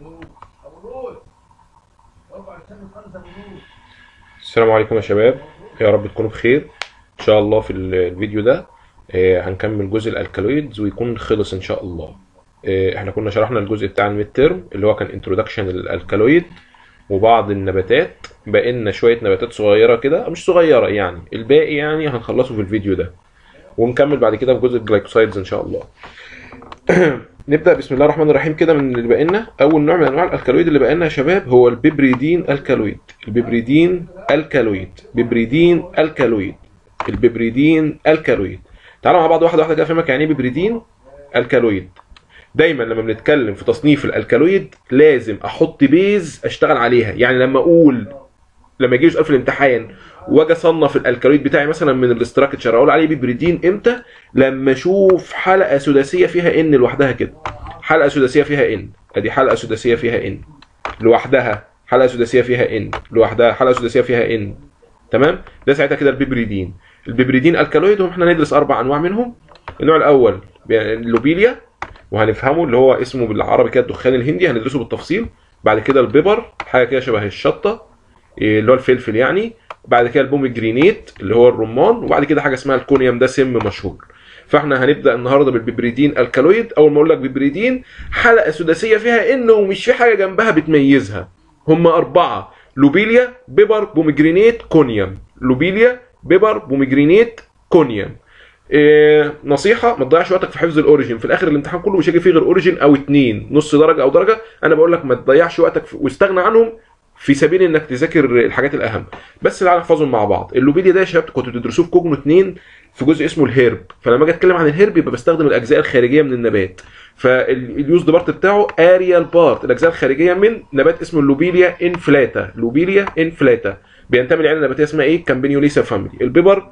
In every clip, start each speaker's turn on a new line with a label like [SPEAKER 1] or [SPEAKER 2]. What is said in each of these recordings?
[SPEAKER 1] السلام عليكم يا شباب يا رب تكونوا بخير ان شاء الله في الفيديو ده آه، هنكمل جزء الالكالويدز ويكون خلص ان شاء الله آه، احنا كنا شرحنا الجزء بتاع الميد ترم اللي هو كان انترودكشن للالكالويد وبعض النباتات بقى لنا شويه نباتات صغيره كده مش صغيره يعني الباقي يعني هنخلصه في الفيديو ده ونكمل بعد كده في جزء الجلايكوسايدز ان شاء الله نبدا بسم الله الرحمن الرحيم كده من اللي بقى لنا اول نوع من انواع الالكالويد اللي بقى لنا يا شباب هو البيبريدين الكالويد البيبريدين الكالويد بيبريدين الكالويد البيبريدين الكالويد تعالوا مع بعض واحده واحده كده افهمك يعني ايه بيبريدين الكالويد دايما لما بنتكلم في تصنيف الالكالويد لازم احط بيز اشتغل عليها يعني لما اقول لما يجي لي سؤال في الامتحان واجي اصنف الالكالويد بتاعي مثلا من الاستراكشر اقول عليه بيبريدين امتى لما اشوف حلقه سداسيه فيها ان لوحدها كده حلقه سداسيه فيها ان ادي حلقه سداسيه فيها ان لوحدها حلقه سداسيه فيها ان لوحدها حلقه سداسيه فيها ان تمام ده ساعتها كده البيبريدين البيبريدين الكالويد هم احنا ندرس اربع انواع منهم النوع الاول اللوبيليا وهنفهمه اللي هو اسمه بالعربي كده الدخان الهندي هندرسه بالتفصيل بعد كده البيبر حاجه كده شبه الشطه إيه اللي هو الفلفل يعني بعد كده البومجرينيت اللي هو الرمان وبعد كده حاجه اسمها الكونيوم ده سم مشهور فاحنا هنبدا النهارده بالبيبريدين الكالويد اول ما اقول لك بيبريدين حلقه سداسيه فيها ان ومش في حاجه جنبها بتميزها هم اربعه لوبيليا بيبر بومجرينيت كونيوم لوبيليا بيبر بومجرينيت كونيوم إيه نصيحه ما تضيعش وقتك في حفظ الاوريجين في الاخر الامتحان كله مش هيجي فيه غير اوريجين او اتنين نص درجه او درجه انا بقول لك ما تضيعش وقتك في... واستغنى عنهم في سبيل انك تذاكر الحاجات الاهم بس تعالى نحفظهم مع بعض اللوبيليا ده يا شباب كنتوا بتدرسوه في كوجنو 2 في جزء اسمه الهيرب فلما اجي اتكلم عن الهيرب يبقى بستخدم الاجزاء الخارجيه من النبات فاليوز بارت بتاعه اريال بارت الاجزاء الخارجيه من نبات اسمه اللوبيليا انفلاتا لوبيليا انفلاتا بينتمي لعيله نباتيه اسمها ايه كامبينيوليسا فاميلي البيبر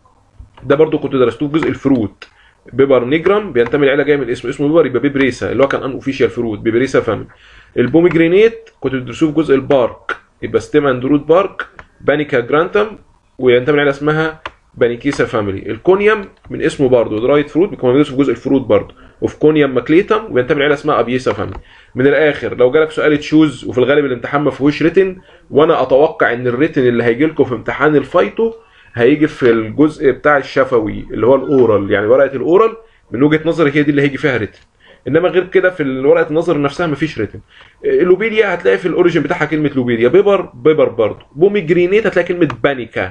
[SPEAKER 1] ده برضو كنت درستوه في جزء الفروت بيبر نيجرام بينتمي لعيله جايه من اسمه اسمه بيبر يبقى بيبريسا اللي هو كان ان اوفيشال فروت بيبريسا فاميلي البوميجرينيت كنت بتدرسوه في جزء البارك يبقى ستيم اند روت بارك بانيكا جرانتم وينتمي لعيله اسمها بانيكيسا فاميلي الكونيوم من اسمه برضه درايت فروت بيكون بيدرسه في جزء الفروت برضه وفي كونيوم ماكليتم وبينتمي لعيله اسمها ابيسا فاميلي من الاخر لو جالك سؤال تشوز وفي الغالب الامتحان ما فيهوش ريتن وانا اتوقع ان الريتن اللي هيجي لكم في امتحان الفايتو هيجي في الجزء بتاع الشفوي اللي هو الاورال يعني ورقه الاورال من وجهه نظري هي دي اللي هيجي فيها ريتن انما غير كده في ورقه النظر نفسها مفيش ريتن اللوبيليا هتلاقي في الاوريجن بتاعها كلمه لوبيليا بيبر بيبر برضه بوميجرينيت هتلاقي كلمه بانيكا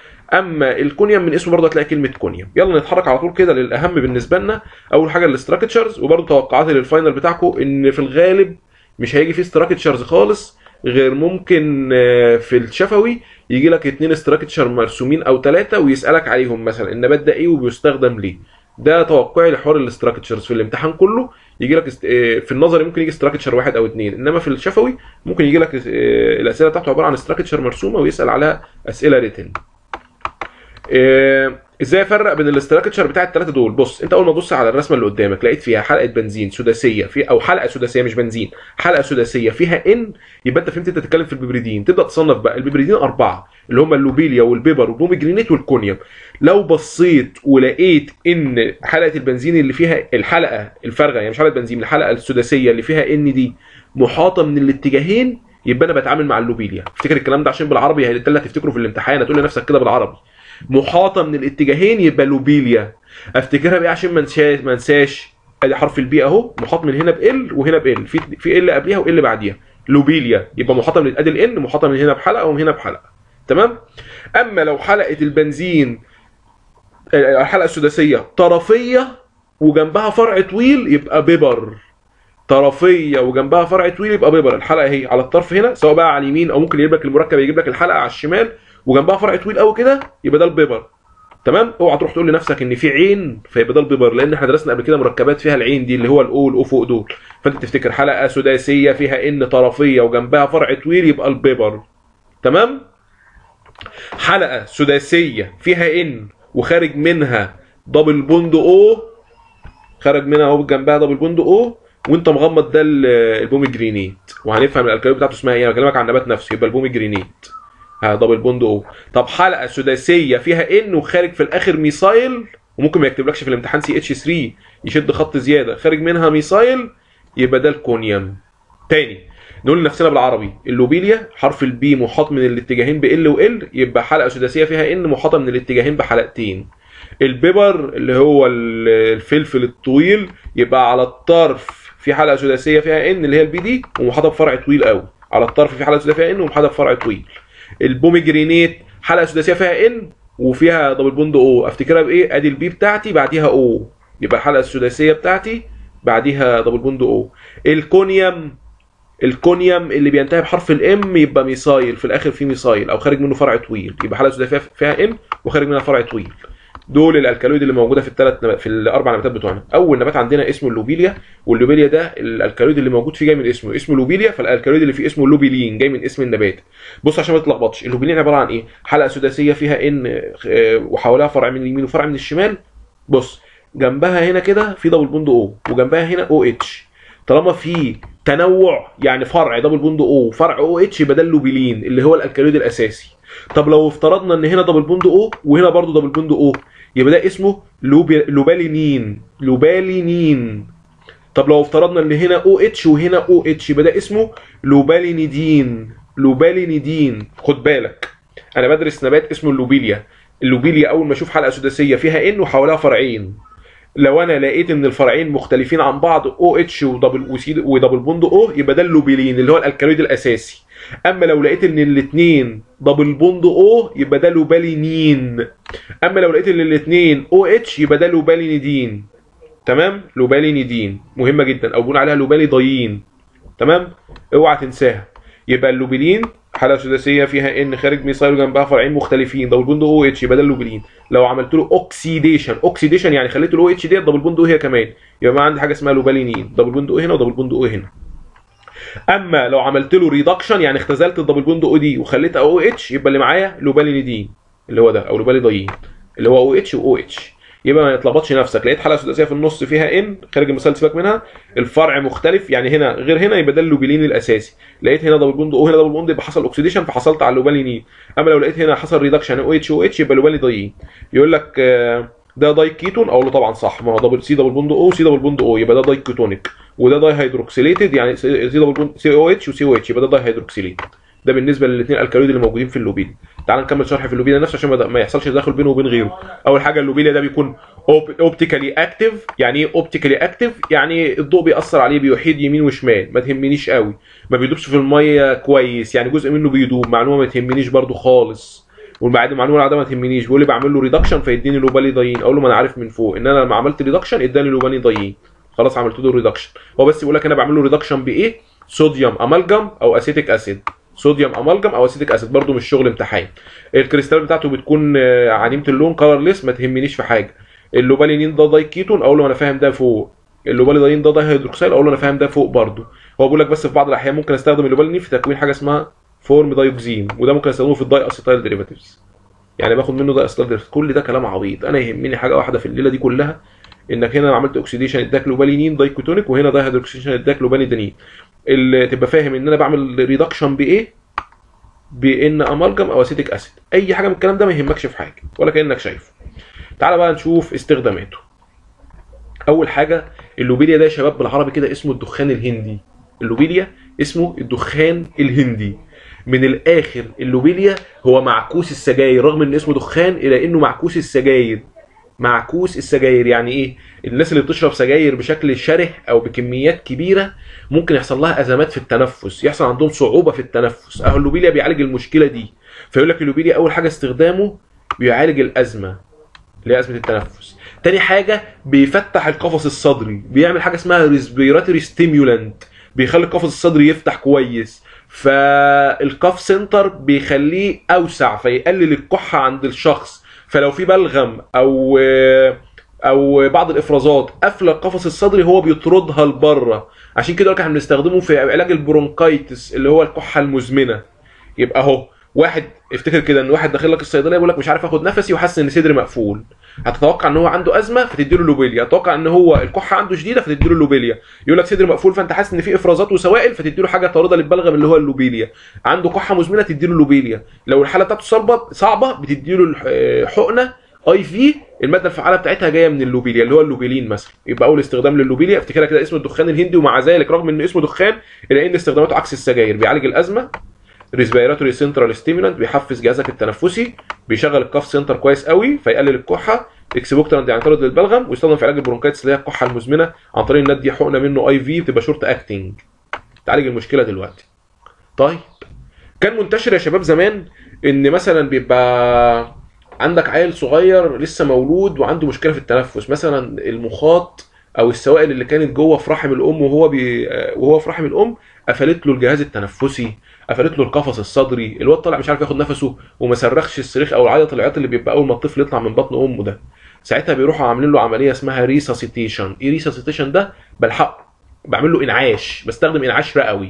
[SPEAKER 1] اما الكونيوم من اسمه برضه هتلاقي كلمه كونيوم يلا نتحرك على طول كده للاهم بالنسبه لنا اول حاجه الاستراكشرز وبرضه توقعاتي للفاينل بتاعكم ان في الغالب مش هيجي فيه استراكشرز خالص غير ممكن في الشفوي يجي لك اتنين استراكشر مرسومين او ثلاثه ويسالك عليهم مثلا النبات ده ايه وبيستخدم ليه ده توقعي لحوار الاستراكشرز في الامتحان كله يجي لك في النظري ممكن يجي استراكشر واحد او اثنين انما في الشفوي ممكن يجي لك الاسئله بتاعته عباره عن استراكشر مرسومه ويسال عليها اسئله ريتن ازاي افرق بين الاستراكشر بتاع الثلاثه دول بص انت اول ما تبص على الرسمه اللي قدامك لقيت فيها حلقه بنزين سداسيه في او حلقه سداسيه مش بنزين حلقه سداسيه فيها ان يبقى انت فهمت انت تتكلم في البيبريدين تبدا تصنف بقى البيبريدين اربعه اللي هم اللوبيليا والبيبر والبوميجرينيت والكونيوم لو بصيت ولقيت ان حلقه البنزين اللي فيها الحلقه الفارغه يعني مش حلقه بنزين الحلقه السداسيه اللي فيها ان دي محاطه من الاتجاهين يبقى انا بتعامل مع اللوبيليا افتكر الكلام ده عشان بالعربي ده اللي هتفتكره في الامتحان هتقول لنفسك كده بالعربي محاطه من الاتجاهين يبقى لوبيليا افتكرها بقى عشان ما انساش ادي حرف البي اهو محاط من هنا بال وهنا بال في في ال قبليها وال بعديها لوبيليا يبقى محاطه من ادي الان محاطه من هنا بحلقه ومن هنا بحلقه تمام اما لو حلقه البنزين الحلقه السداسيه طرفيه وجنبها فرع طويل يبقى بيبر طرفيه وجنبها فرع طويل يبقى بيبر الحلقه اهي على الطرف هنا سواء بقى على اليمين او ممكن يجيب لك المركب يجيب لك الحلقه على الشمال وجنبها فرع طويل قوي كده يبقى ده البيبر تمام اوعى تروح تقول لنفسك ان في عين فيبقى ده البيبر لان احنا درسنا قبل كده مركبات فيها العين دي اللي هو الاو والاو فوق دول فانت تفتكر حلقه سداسيه فيها ان طرفيه وجنبها فرع طويل يبقى البيبر تمام حلقه سداسيه فيها ان وخارج منها دبل بوند او خرج منها اهو جنبها دبل بوند او وانت مغمض ده البوميجرينيت وهنفهم الالكالويد بتاعته اسمها ايه انا بكلمك عن النبات نفسه يبقى البوميجرينيت ها دبل بوند او طب حلقه سداسيه فيها ان وخارج في الاخر ميسايل وممكن ما يكتبلكش في الامتحان سي اتش 3 يشد خط زياده خارج منها ميسايل يبقى ده الكونيوم تاني نقول لنفسنا بالعربي اللوبيليا حرف البي محاط من الاتجاهين ب ال و ال يبقى حلقه سداسيه فيها ان محاطه من الاتجاهين بحلقتين البيبر اللي هو ال- الفلفل الطويل يبقى على الطرف في حلقه سداسيه فيها ان اللي هي البي دي ومحاطه بفرع طويل قوي على الطرف في حلقه سداسيه فيها ان ومحاطه بفرع طويل البوميجرينيت حلقه سداسيه فيها ان وفيها دبل بوند او افتكرها بايه ادي البي بتاعتي بعديها او يبقى الحلقه السداسيه بتاعتي بعديها دبل بوند او الكونيوم الكونيوم اللي بينتهي بحرف الام يبقى ميسايل في الاخر فيه ميسايل او خارج منه فرع طويل يبقى حلقه سداسيه فيها ام وخارج منها فرع طويل دول الالكالويد اللي موجوده في الثلاث نبات في الاربع نباتات بتوعنا اول نبات عندنا اسمه اللوبيليا واللوبيليا ده الالكالويد اللي موجود فيه جاي من اسمه اسمه لوبيليا فالالكالويد اللي فيه اسمه لوبيلين جاي من اسم النبات بص عشان ما تتلخبطش اللوبيلين عباره عن ايه حلقه سداسيه فيها ان آه، وحواليها فرع من اليمين وفرع من الشمال بص جنبها هنا كده في دبل بوند او وجنبها هنا او اتش طالما في تنوع يعني فرع دبل بوند او وفرع او اتش يبقى ده اللوبيلين اللي هو الالكالويد الاساسي طب لو افترضنا ان هنا دبل بوند او وهنا برضو دبل بوند او يبقى ده اسمه لوبي... لوبالينين لوبالينين طب لو افترضنا ان هنا او اتش وهنا او اتش يبقى ده اسمه لوبالينيدين لوبالينيدين خد بالك انا بدرس نبات اسمه اللوبيليا اللوبيليا اول ما اشوف حلقه سداسيه فيها ان وحواليها فرعين لو انا لقيت ان الفرعين مختلفين عن بعض او اتش ودبل وسي ودبل بوند او يبقى ده اللوبيلين اللي هو الالكالويد الاساسي اما لو لقيت ان الاثنين دبل بوند او يبقى ده لوبالينين اما لو لقيت ان الاثنين او اتش يبقى ده لوبالينيدين تمام لوبالينيدين مهمه جدا او بنقول عليها لوباليضيين تمام اوعى تنساها يبقى اللوبيلين حلقه سداسيه فيها ان خارج ميثايل وجنبها فرعين مختلفين دبل بوند او اتش يبقى ده اللوبيلين لو عملت له اوكسيديشن اوكسيديشن يعني خليت الاو اتش ديت دبل بوند او هي كمان يبقى ما عندي حاجه اسمها لوبالينين دبل بوند او هنا ودبل بوند او هنا اما لو عملت له ريدكشن يعني اختزلت الدبل بوند او دي وخليتها او اتش يبقى اللي معايا لوبالينيدين اللي هو ده او لوباليضيين اللي هو او اتش واو اتش يبقى ما يتلخبطش نفسك لقيت حلقه سداسيه في النص فيها ان خارج المثال سيبك منها الفرع مختلف يعني هنا غير هنا يبقى ده اللوبيلين الاساسي لقيت هنا دبل بوند او هنا دبل بوند يبقى حصل اوكسيديشن فحصلت على اللوبالينين اما لو لقيت هنا حصل ريدكشن او اتش او اتش يبقى لوباليضيين يقول لك آه، ده داي كيتون اقول له طبعا صح ما هو دبل سي دبل بوند او سي دبل بوند او يبقى ده داي كيتونيك وده داي هيدروكسيليتد يعني سي سي دبل بوند سي او اتش وسي او اتش يبقى ده داي هيدروكسيليتد ده بالنسبه للاثنين الكالوريد اللي موجودين في اللوبيل تعال نكمل شرح في اللوبيل نفسه عشان ما ما يحصلش تداخل بينه وبين غيره اول حاجه اللوبيليا ده بيكون اوبتيكالي اكتف يعني ايه اوبتيكالي اكتف يعني الضوء بيأثر عليه بيحيد يمين وشمال ما تهمنيش قوي ما بيدوبش في الميه كويس يعني جزء منه بيدوب معلومه ما تهمنيش برضو خالص والبعد المعلومه اللي ما تهمنيش بيقول لي بعمل له ريدكشن فيديني لوبالي ضايين اقول له ما انا عارف من فوق ان انا لما عملت ريدكشن اداني لوبالي ضايين خلاص عملت له ريدكشن هو بس بيقول لك انا بعمل له ريدكشن بايه صوديوم امالجم او اسيتيك اسيد صوديوم امالجم او اسيتيك اسيد برضو مش شغل امتحان الكريستال بتاعته بتكون آه، عديمه اللون كلرليس ما تهمنيش في حاجه اللوبالينين ده داي كيتون اقول له انا فاهم ده فوق اللوباليدين ده داي هيدروكسيل اقول له انا فاهم ده فوق برضو هو بيقول لك بس في بعض الاحيان ممكن استخدم اللوبالينين في تكوين حاجه اسمها فورم دايوكسين وده ممكن استخدمه في الداي اسيتايل ديريفاتيفز يعني باخد منه داي اسيتايل ديريفاتيفز كل ده كلام عبيط انا يهمني حاجه واحده في الليله دي كلها انك هنا عملت اوكسيديشن اداك لوبالينين دايكوتونيك وهنا داي هيدروكسيشن اداك لوباليدينين اللي تبقى فاهم ان انا بعمل ريدكشن بايه بان امالجم او اسيتيك اسيد اي حاجه من الكلام ده ما يهمكش في حاجه ولا كانك شايفه تعال بقى نشوف استخداماته اول حاجه اللوبيليا ده يا شباب بالعربي كده اسمه الدخان الهندي اللوبيليا اسمه الدخان الهندي من الاخر اللوبيليا هو معكوس السجاير رغم ان اسمه دخان الى انه معكوس السجاير معكوس السجاير يعني ايه الناس اللي بتشرب سجاير بشكل شره او بكميات كبيره ممكن يحصل لها ازمات في التنفس يحصل عندهم صعوبه في التنفس اهو اللوبيليا بيعالج المشكله دي فيقول لك اللوبيليا اول حاجه استخدامه بيعالج الازمه اللي هي ازمه التنفس تاني حاجه بيفتح القفص الصدري بيعمل حاجه اسمها ريسبيراتوري ستيمولانت بيخلي القفص الصدري يفتح كويس فالكاف سنتر بيخليه اوسع فيقلل الكحه عند الشخص فلو في بلغم او او بعض الافرازات قافله القفص الصدري هو بيطردها لبره عشان كده احنا بنستخدمه في علاج البرونكايتس اللي هو الكحه المزمنه يبقى اهو واحد افتكر كده ان واحد داخل لك الصيدليه يقول لك مش عارف اخد نفسي وحاسس ان صدري مقفول هتتوقع ان هو عنده ازمه فتدي له لوبيليا هتتوقع ان هو الكحه عنده شديده فتدي له لوبيليا يقول لك صدري مقفول فانت حاسس ان في افرازات وسوائل فتدي له حاجه طارده للبلغم اللي هو اللوبيليا عنده كحه مزمنه تدي له لوبيليا لو الحاله بتاعته صعبه صعبه بتدي له حقنه اي في الماده الفعاله بتاعتها جايه من اللوبيليا اللي هو اللوبيلين مثلا يبقى اول استخدام لللوبيليا افتكرها كده اسم الدخان الهندي ومع ذلك رغم انه اسمه دخان الا ان استخداماته عكس السجاير بيعالج الازمه ريسبيراتوري سنترال ستيمولانت بيحفز جهازك التنفسي بيشغل الكاف سنتر كويس قوي فيقلل الكحه اكسبوكترانت يعني طارد للبلغم ويستخدم في علاج البرونكايتس اللي هي الكحه المزمنه عن طريق ان ندي حقنه منه اي في بتبقى شورت اكتنج تعالج المشكله دلوقتي طيب كان منتشر يا شباب زمان ان مثلا بيبقى عندك عيل صغير لسه مولود وعنده مشكله في التنفس مثلا المخاط او السوائل اللي كانت جوه في رحم الام وهو بي وهو في رحم الام قفلت له الجهاز التنفسي قفلت له القفص الصدري الواد طالع مش عارف ياخد نفسه وما صرخش الصريخ او العيط العياط اللي بيبقى اول ما الطفل يطلع من بطن امه ده ساعتها بيروحوا عاملين له عمليه اسمها ريساسيتيشن ايه ريساسيتيشن ده بلحقه بعمل له انعاش بستخدم انعاش رئوي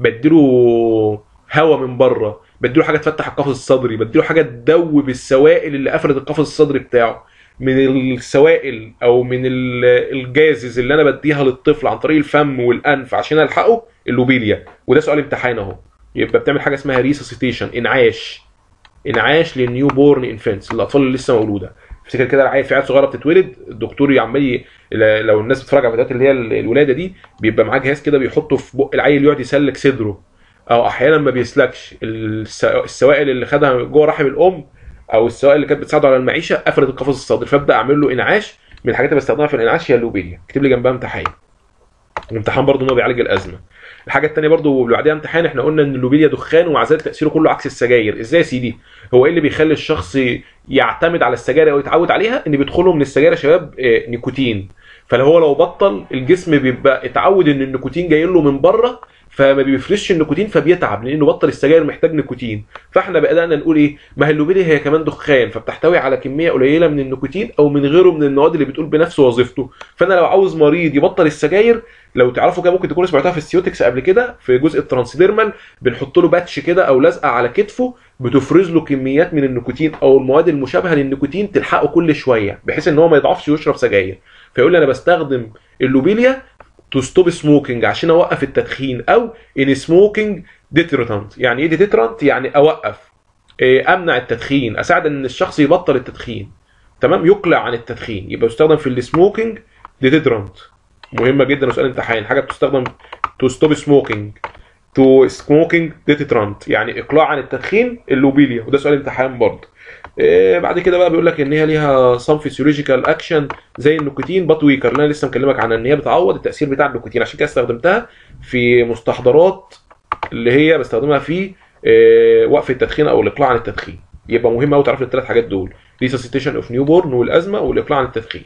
[SPEAKER 1] بديله هواء من بره بديله حاجه تفتح القفص الصدري بديله حاجه تدوب السوائل اللي قفلت القفص الصدري بتاعه من السوائل او من ال- الجازز اللي انا بديها للطفل عن طريق الفم والانف عشان الحقه اللوبيليا وده سؤال امتحان اهو يبقى بتعمل حاجه اسمها ريسوسيتيشن انعاش انعاش للنيو بورن انفنتس الاطفال اللي لسه مولوده افتكر كده العيل في عيال صغيره بتتولد الدكتور عمال ي- ل- لو الناس بتتفرج على فيديوهات اللي هي ال- الولاده دي بيبقى معاه جهاز كده بيحطه في بق العيل يقعد يسلك صدره او احيانا ما بيسلكش الس- السوائل اللي خدها جوه رحم الام او السوائل اللي كانت بتساعده على المعيشه قفلت القفص الصدري فابدا اعمل له انعاش من الحاجات اللي بستخدمها في الانعاش هي اللوبيليا اكتب لي جنبها امتحان الامتحان برضه ان هو بيعالج الازمه الحاجه الثانيه برضه اللي بعديها امتحان احنا قلنا ان اللوبيليا دخان ومع ذلك تاثيره كله عكس السجاير ازاي يا سيدي هو ايه اللي بيخلي الشخص يعتمد على السجاير او يتعود عليها ان بيدخله من السجاير يا شباب آه، نيكوتين فلو هو لو بطل الجسم بيبقى اتعود ان النيكوتين جاي له من بره فما بيفرزش النيكوتين فبيتعب لانه بطل السجاير محتاج نيكوتين فاحنا بدانا نقول ايه ما هي اللوبيليا هي كمان دخان فبتحتوي على كميه قليله من النيكوتين او من غيره من المواد اللي بتقول بنفس وظيفته فانا لو عاوز مريض يبطل السجاير لو تعرفوا كده ممكن تكونوا سمعتوها في السيوتكس قبل كده في جزء الترانسديرمال بنحط له باتش كده او لزقه على كتفه بتفرز له كميات من النيكوتين او المواد المشابهه للنيكوتين تلحقه كل شويه بحيث ان هو ما يضعفش ويشرب سجاير فيقول لي انا بستخدم اللوبيليا تو ستوب سموكينج عشان اوقف التدخين او ان سموكينج ديترنت يعني ايه ديترنت يعني اوقف إيه، امنع التدخين اساعد ان الشخص يبطل التدخين تمام يقلع عن التدخين يبقى يستخدم في السموكينج ديترنت مهمه جدا وسؤال امتحان حاجه بتستخدم تو ستوب سموكينج تو سموكينج ديترنت يعني اقلاع عن التدخين اللوبيليا وده سؤال امتحان برضه إيه بعد كده بقى بيقول لك ان هي ليها سام فيسيولوجيكال اكشن زي النيكوتين بات ويكر اللي انا لسه مكلمك عنها ان هي بتعوض التاثير بتاع النيكوتين عشان كده استخدمتها في مستحضرات اللي هي بستخدمها في إيه وقف التدخين او الاقلاع عن التدخين يبقى مهم قوي تعرف الثلاث حاجات دول ريسسيتيشن اوف نيو بورن والازمه والاقلاع عن التدخين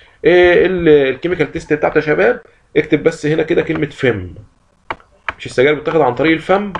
[SPEAKER 1] إيه ال- الكيميكال تيست بتاعته يا شباب اكتب بس هنا كده كلمه فيم مش السجاير بتاخد عن طريق الفم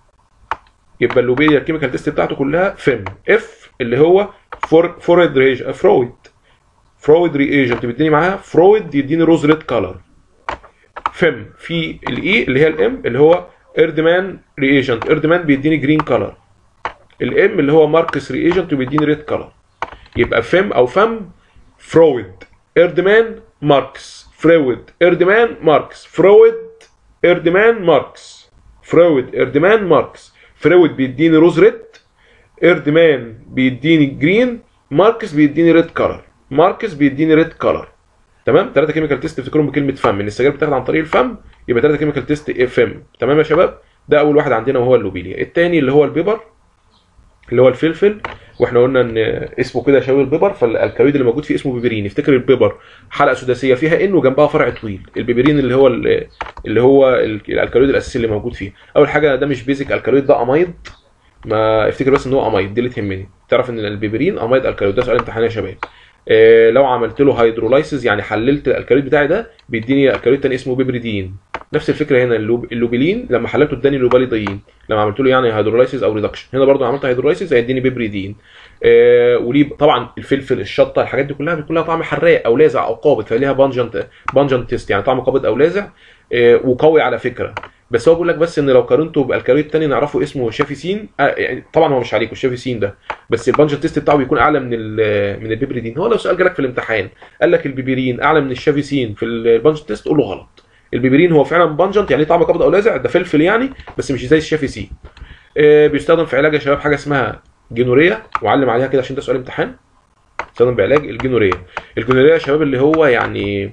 [SPEAKER 1] يبقى اللوبيليا الكيميكال تيست بتاعته كلها فيم اف اللي هو فور فرويد ريج فرويد فرويد ريجنت بيديني معاها فرويد يديني روز ريد كلر فيم في الاي اللي هي الام اللي هو اردمان ريجنت اردمان بيديني جرين كلر الام اللي هو ماركس ريجنت وبيديني ريد كلر يبقى فيم او فم فرويد اردمان ماركس فرويد اردمان ماركس فرويد اردمان ماركس فرويد اردمان ماركس فرويد بيديني روز ريد اردمان بيديني جرين ماركس بيديني ريد كلر ماركس بيديني ريد كلر تمام ثلاثه كيميكال تيست افتكرهم بكلمه فم ان السجاير بتاخد عن طريق الفم يبقى ثلاثه كيميكال تيست اف ام تمام يا شباب ده اول واحد عندنا وهو اللوبيليا الثاني اللي هو البيبر اللي هو الفلفل واحنا قلنا ان اسمه كده شاوي البيبر فالالكالويد اللي موجود فيه اسمه بيبرين افتكر البيبر حلقه سداسيه فيها ان وجنبها فرع طويل البيبرين اللي هو ال- اللي هو ال- الالكالويد الاساسي اللي موجود فيه اول حاجه ده مش بيزك الكالويد ده امايد ما افتكر بس ان هو امايد دي اللي تهمني تعرف ان البيبرين امايد الكالويد ده سؤال امتحان يا شباب آه، لو عملت له هيدرولايسيس يعني حللت الالكالويد بتاعي ده بيديني الكالويد تاني اسمه بيبريدين نفس الفكره هنا اللوب... اللوبيلين لما حللته اداني لوباليدين لما عملت له يعني هيدرولايسيس او ريدكشن هنا برضو عملت هيدرولايسيس هيديني بيبريدين آه وليه طبعا الفلفل الشطه الحاجات دي كلها بيكون لها طعم حراق او لاذع او قابض فليها بانجنت بانجنت تيست يعني طعم قابض او لاذع آه وقوي على فكره بس هو بيقول لك بس ان لو قارنته بالكالوري التاني نعرفه اسمه شافيسين آه يعني طبعا هو مش عليكم الشافيسين ده بس البانجنت تيست بتاعه بيكون اعلى من ال- من البيبريدين هو لو سؤال جالك في الامتحان قال لك البيبرين اعلى من الشافيسين في البانجنت تيست قول له غلط البيبرين هو فعلا بانجنت يعني ليه طعم قابض او لاذع ده فلفل يعني بس مش زي الشافيسين آه، بيستخدم في علاج يا شباب حاجه اسمها جينوريا وعلم عليها كده عشان ده سؤال امتحان بيستخدم بعلاج الجنوريه الجنوريه يا شباب اللي هو يعني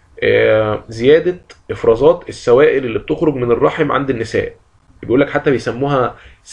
[SPEAKER 1] آه، زياده افرازات السوائل اللي بتخرج من الرحم عند النساء بيقول لك حتى بيسموها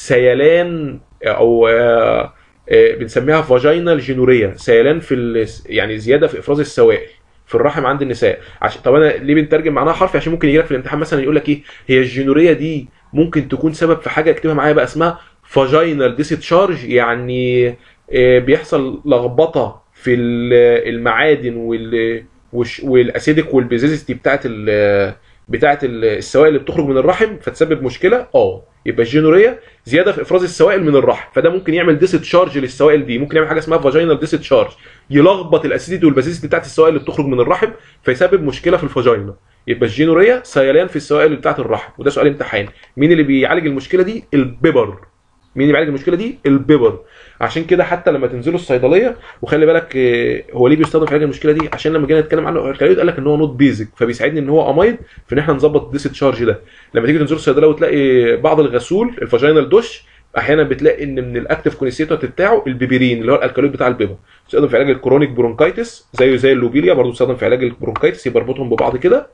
[SPEAKER 1] سيلان او آه، آه، بنسميها فاجينال جينوريا سيلان في ال- يعني زياده في افراز السوائل في الرحم عند النساء عشان طب انا ليه بنترجم معناها حرفي عشان ممكن يجي لك في الامتحان مثلا يقول لك ايه هي الجينوريا دي ممكن تكون سبب في حاجه اكتبها معايا بقى اسمها فاجينال ديستشارج يعني آه، بيحصل لخبطه في ال- المعادن وال والش- والاسيدك والبيزيزيتي بتاعت ال بتاعت ال- السوائل اللي بتخرج من الرحم فتسبب مشكله اه يبقى الجينوريا زياده في افراز السوائل من الرحم فده ممكن يعمل ديستشارج للسوائل دي ممكن يعمل حاجه اسمها فاجينال ديستشارج يلخبط الاسيديتي والباسيسيتي بتاعت السوائل اللي بتخرج من الرحم فيسبب مشكله في الفاجينا يبقى الجينوريا سيلان في السوائل اللي بتاعت الرحم وده سؤال امتحان مين اللي بيعالج المشكله دي البيبر مين اللي بيعالج المشكله دي البيبر عشان كده حتى لما تنزلوا الصيدليه وخلي بالك آه، هو ليه بيستخدم في علاج المشكله دي عشان لما جينا نتكلم عنه الكلايود قال لك ان هو نوت بيزك فبيساعدني ان هو امايد في ان احنا نظبط الديس تشارج ده لما تيجي تنزلوا الصيدليه وتلاقي بعض الغسول الفاجينال دوش احيانا بتلاقي ان من الاكتف كونسيتوت بتاعه البيبرين اللي هو الالكالويد بتاع البيبر بيستخدم في علاج الكرونيك برونكايتس زيه زي اللوبيليا برضه بيستخدم في علاج البرونكايتس يبقى اربطهم ببعض كده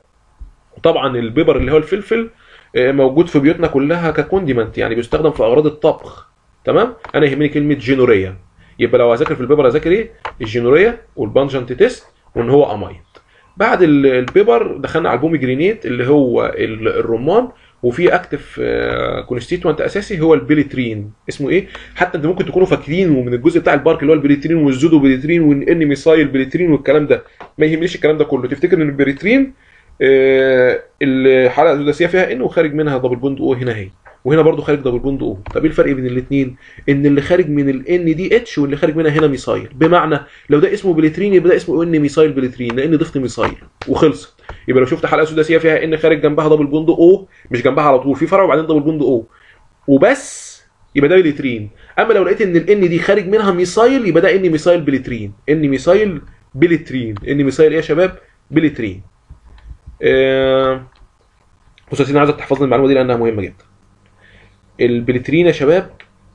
[SPEAKER 1] وطبعا البيبر اللي هو الفلفل آه، موجود في بيوتنا كلها ككونديمنت يعني بيستخدم في اغراض الطبخ تمام انا يهمني كلمه جينوريا يبقى لو هذاكر في البيبر هذاكر ايه الجينوريا والبانجنت تيست وان هو امايد بعد ال- البيبر دخلنا على البوميجرينيت اللي هو ال- الرمان وفي اكتف كونستيتوانت اساسي هو البيليترين اسمه ايه حتى انت ممكن تكونوا فاكرينه من الجزء بتاع البارك اللي هو البيليترين والزودو بيليترين والان ميسايل بيليترين والكلام ده ما يهمنيش الكلام ده كله تفتكر ان البيليترين آه، الحلقه السداسيه فيها ان وخارج منها دبل بوند او هنا اهي وهنا برضو خارج دبل بوند او طب ايه الفرق بين الاثنين ان اللي خارج من الان دي اتش واللي خارج منها هنا ميسايل بمعنى لو ده اسمه بليترين يبقى ده اسمه ان ميسايل بليترين لان ضفت ميسايل وخلصت يبقى لو شفت حلقه سداسيه فيها ان خارج جنبها دبل بوند او مش جنبها على طول في فرع وبعدين دبل بوند او وبس يبقى ده بليترين اما لو لقيت ان الان دي خارج منها ميسايل يبقى ده ان ميسايل بليترين ان ميسايل بليترين ان ميسايل ايه يا شباب بليترين آه، بص يا سيدي انا عايزك تحفظ لي المعلومه دي لانها مهمه جدا البليترين يا شباب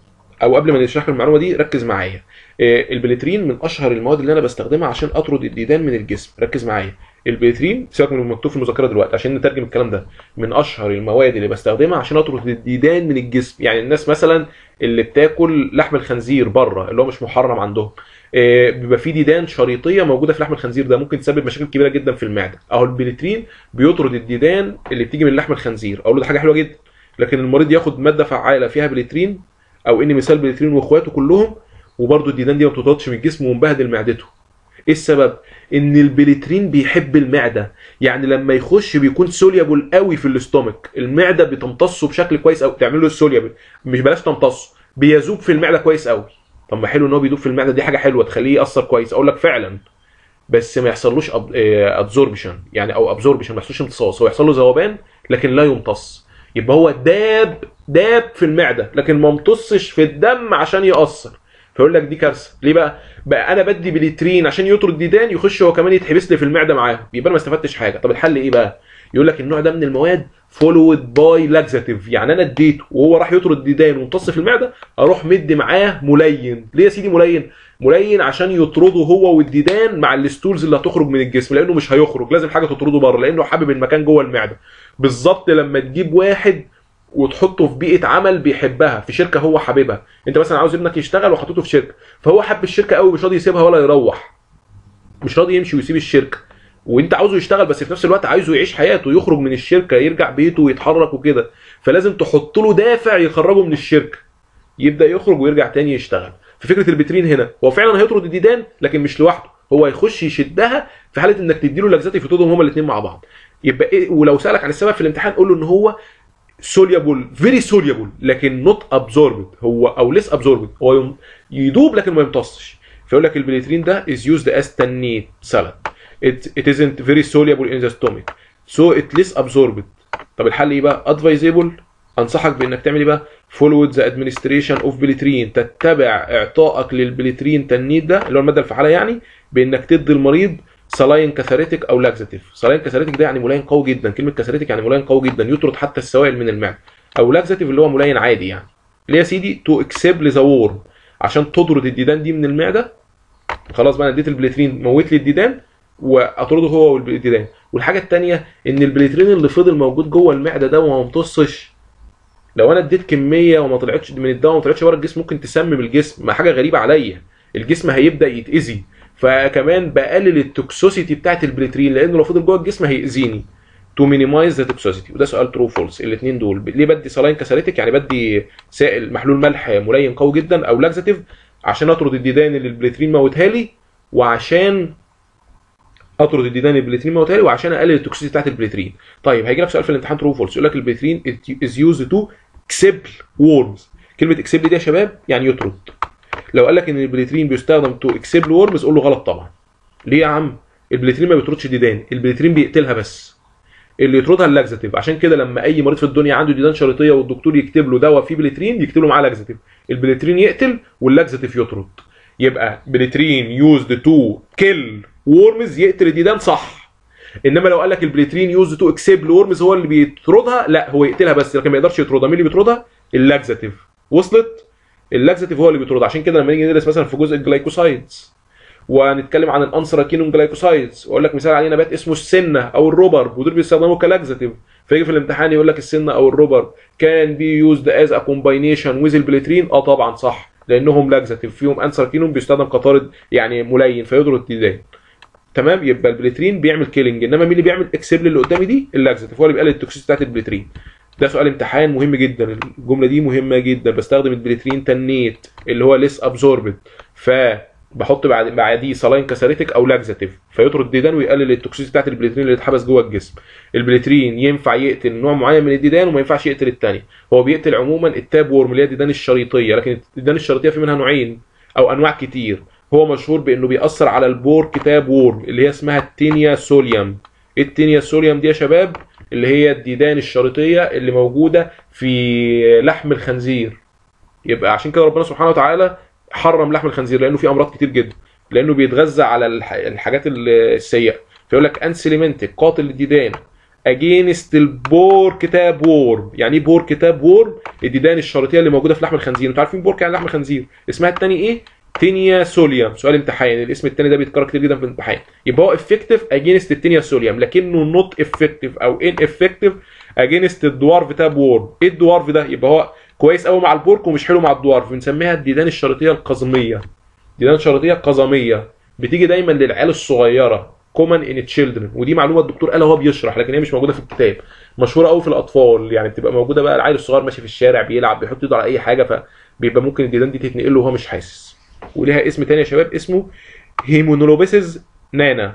[SPEAKER 1] او قبل ما نشرح المعلومه دي ركز معايا آه، البليترين من اشهر المواد اللي انا بستخدمها عشان اطرد الديدان من الجسم ركز معايا البليترين سيبك من المكتوب في المذكره دلوقتي عشان نترجم الكلام ده من اشهر المواد اللي بستخدمها عشان اطرد الديدان من الجسم يعني الناس مثلا اللي بتاكل لحم الخنزير بره اللي هو مش محرم عندهم آه، بيبقى في ديدان شريطيه موجوده في لحم الخنزير ده ممكن تسبب مشاكل كبيره جدا في المعده اهو البليترين بيطرد الديدان اللي بتيجي من لحم الخنزير اقول له ده حاجه حلوه جدا لكن المريض ياخد ماده فعاله فيها بليترين او ان مثال بليترين واخواته كلهم وبرده الديدان دي ما بتطردش من الجسم ومبهدل معدته ايه السبب ان البليترين بيحب المعده يعني لما يخش بيكون سوليبل قوي في الاستومك المعده بتمتصه بشكل كويس او تعمل له السوليبل مش بلاش تمتصه بيذوب في المعده كويس قوي طب ما حلو ان هو بيدوب في المعده دي حاجه حلوه تخليه ياثر كويس اقول لك فعلا بس ما يحصلوش ابزوربشن يعني او ابزوربشن ما يحصلوش امتصاص هو يحصل له ذوبان لكن لا يمتص يبقى هو داب داب في المعده لكن ما امتصش في الدم عشان ياثر فيقول لك دي كارثه ليه بقى بقى انا بدي بليترين عشان يطرد ديدان يخش هو كمان يتحبس لي في المعده معاهم يبقى انا ما استفدتش حاجه طب الحل ايه بقى يقول لك النوع ده من المواد فولود باي لاكزاتيف يعني انا اديته وهو راح يطرد ديدان وامتص في المعده اروح مدي معاه ملين ليه يا سيدي ملين ملين عشان يطرده هو والديدان مع الستولز اللي هتخرج من الجسم لانه مش هيخرج لازم حاجه تطرده بره لانه حابب المكان جوه المعده بالظبط لما تجيب واحد وتحطه في بيئه عمل بيحبها في شركه هو حاببها انت مثلا عاوز ابنك يشتغل وحطيته في شركه فهو حب الشركه قوي مش راضي يسيبها ولا يروح مش راضي يمشي ويسيب الشركه وانت عاوزه يشتغل بس في نفس الوقت عايزه يعيش حياته يخرج من الشركه يرجع بيته ويتحرك وكده فلازم تحط له دافع يخرجه من الشركه يبدا يخرج ويرجع تاني يشتغل في فكره البترين هنا هو فعلا هيطرد الديدان لكن مش لوحده هو هيخش يشدها في حاله انك تديله لاكزاتيف يطردهم هما الاثنين مع بعض يبقى إيه ولو سالك عن السبب في الامتحان قول له ان هو سوليبل فيري سوليبل لكن نوت ابزوربد هو او ليس ابزوربد هو يم- يدوب لكن ما يمتصش فيقول لك البليترين ده is used as تنيت سالاد it, it isn't very soluble in the stomach so it less absorbed طب الحل ايه بقى advisable انصحك بانك تعمل ايه بقى follow the administration of بليترين تتبع اعطائك للبليترين تنيت ده اللي هو الماده الفعاله يعني بانك تدي المريض سلاين كاثاريتيك او لاكزاتيف سلاين كاثاريتيك ده يعني ملاين قوي جدا كلمه كاثاريتيك يعني ملاين قوي جدا يطرد حتى السوائل من المعده او لاكزاتيف اللي هو ملاين عادي يعني ليه يا سيدي تو اكسبل ذا وورم عشان تطرد الديدان دي من المعده خلاص بقى انا اديت البليترين موت لي الديدان واطرده هو والديدان والحاجه الثانيه ان البليترين اللي فضل موجود جوه المعده ده وما امتصش لو انا اديت كميه وما طلعتش من الدواء وما طلعتش بره الجسم ممكن تسمم الجسم ما حاجه غريبه عليا الجسم هيبدا يتاذي فكمان بقلل التوكسوسيتي بتاعت البليترين لانه لو فضل جوه الجسم هيأذيني تو مينيمايز ذا توكسوسيتي وده سؤال ترو فولس الاثنين دول ليه بدي سلاين كاساليتيك يعني بدي سائل محلول ملح ملين قوي جدا او لاكزاتيف عشان اطرد الديدان اللي البليترين موتها لي وعشان اطرد الديدان اللي البليترين موتها لي وعشان اقلل التوكسيسيتي بتاعت البليترين طيب هيجي لك سؤال في الامتحان ترو فولس يقول لك البليترين از يوز تو اكسبل وورمز كلمه اكسبل دي يا شباب يعني يطرد لو قال لك ان البليترين بيستخدم تو اكسبل وورمز قول له غلط طبعا ليه يا عم البليترين ما بيطردش ديدان البليترين بيقتلها بس اللي يطردها اللاكزاتيف عشان كده لما اي مريض في الدنيا عنده ديدان شريطيه والدكتور يكتب له دواء فيه بليترين يكتب له معاه لاكزاتيف البليترين يقتل واللاكزاتيف يطرد يبقى بليترين يوزد تو كيل وورمز يقتل الديدان صح انما لو قال لك البليترين يوزد تو اكسبل وورمز هو اللي بيطردها لا هو يقتلها بس لكن ما يقدرش يطردها مين اللي بيطردها اللاكزاتيف وصلت اللاكزاتيف هو اللي بيطردها عشان كده لما نيجي ندرس مثلا في جزء الجلايكوسايدز ونتكلم عن الانثراكينون جلايكوسايدز واقول لك مثال عليه نبات اسمه السنه او الروبر ودول بيستخدموا كلاكزاتيف فيجي في الامتحان يقول لك السنه او الروبر كان بي يوزد از ا كومباينيشن ويز البليترين اه طبعا صح لانهم لاكزاتيف فيهم انثراكينون بيستخدم كطارد يعني ملين فيضرب الديدان تمام يبقى البليترين بيعمل كيلينج انما مين اللي بيعمل اكسبل اللي قدامي دي اللاكزاتيف هو اللي بيقلل التوكسيس بتاعت البليترين ده سؤال امتحان مهم جدا الجمله دي مهمه جدا بستخدم البليترين تنيت اللي هو ليس ابزوربد ف بحط بعد بعديه سلاين كاساريتك او لاكزاتيف فيطرد الديدان ويقلل التوكسيس بتاعت البليترين اللي اتحبس جوه الجسم البليترين ينفع يقتل نوع معين من الديدان وما ينفعش يقتل الثاني هو بيقتل عموما التاب وورم اللي هي الديدان الشريطيه لكن الديدان الشريطيه في منها نوعين او انواع كتير هو مشهور بانه بيأثر على البور كتاب وورم اللي هي اسمها التينيا سوليوم التينيا سوليوم دي يا شباب اللي هي الديدان الشريطيه اللي موجوده في لحم الخنزير يبقى عشان كده ربنا سبحانه وتعالى حرم لحم الخنزير لانه فيه امراض كتير جدا لانه بيتغذى على الحاجات السيئه فيقول لك انسليمنتك قاتل الديدان اجينست البور كتاب وورم يعني ايه بور كتاب وورم الديدان الشريطيه اللي موجوده في لحم الخنزير انتوا عارفين بورك يعني لحم الخنزير اسمها الثاني ايه تينيا سوليوم سؤال امتحان الاسم الثاني ده بيتكرر كتير جدا في الامتحان يبقى هو افكتيف اجينست التينيا سوليوم لكنه نوت افكتيف او ان افكتيف اجينست الدوارف تاب وورم ايه الدوارف ده يبقى هو كويس قوي مع البورك ومش حلو مع الدوارف بنسميها الديدان الشريطيه القزميه ديدان شريطيه قزميه بتيجي دايما للعيال الصغيره كومن ان تشيلدرن ودي معلومه الدكتور قالها وهو بيشرح لكن هي مش موجوده في الكتاب مشهوره قوي في الاطفال يعني بتبقى موجوده بقى العيل الصغير ماشي في الشارع بيلعب بيحط ايده على اي حاجه فبيبقى ممكن الديدان دي تتنقل له وهو مش حاسس وليها اسم تاني يا شباب اسمه هيمونولوبيسز نانا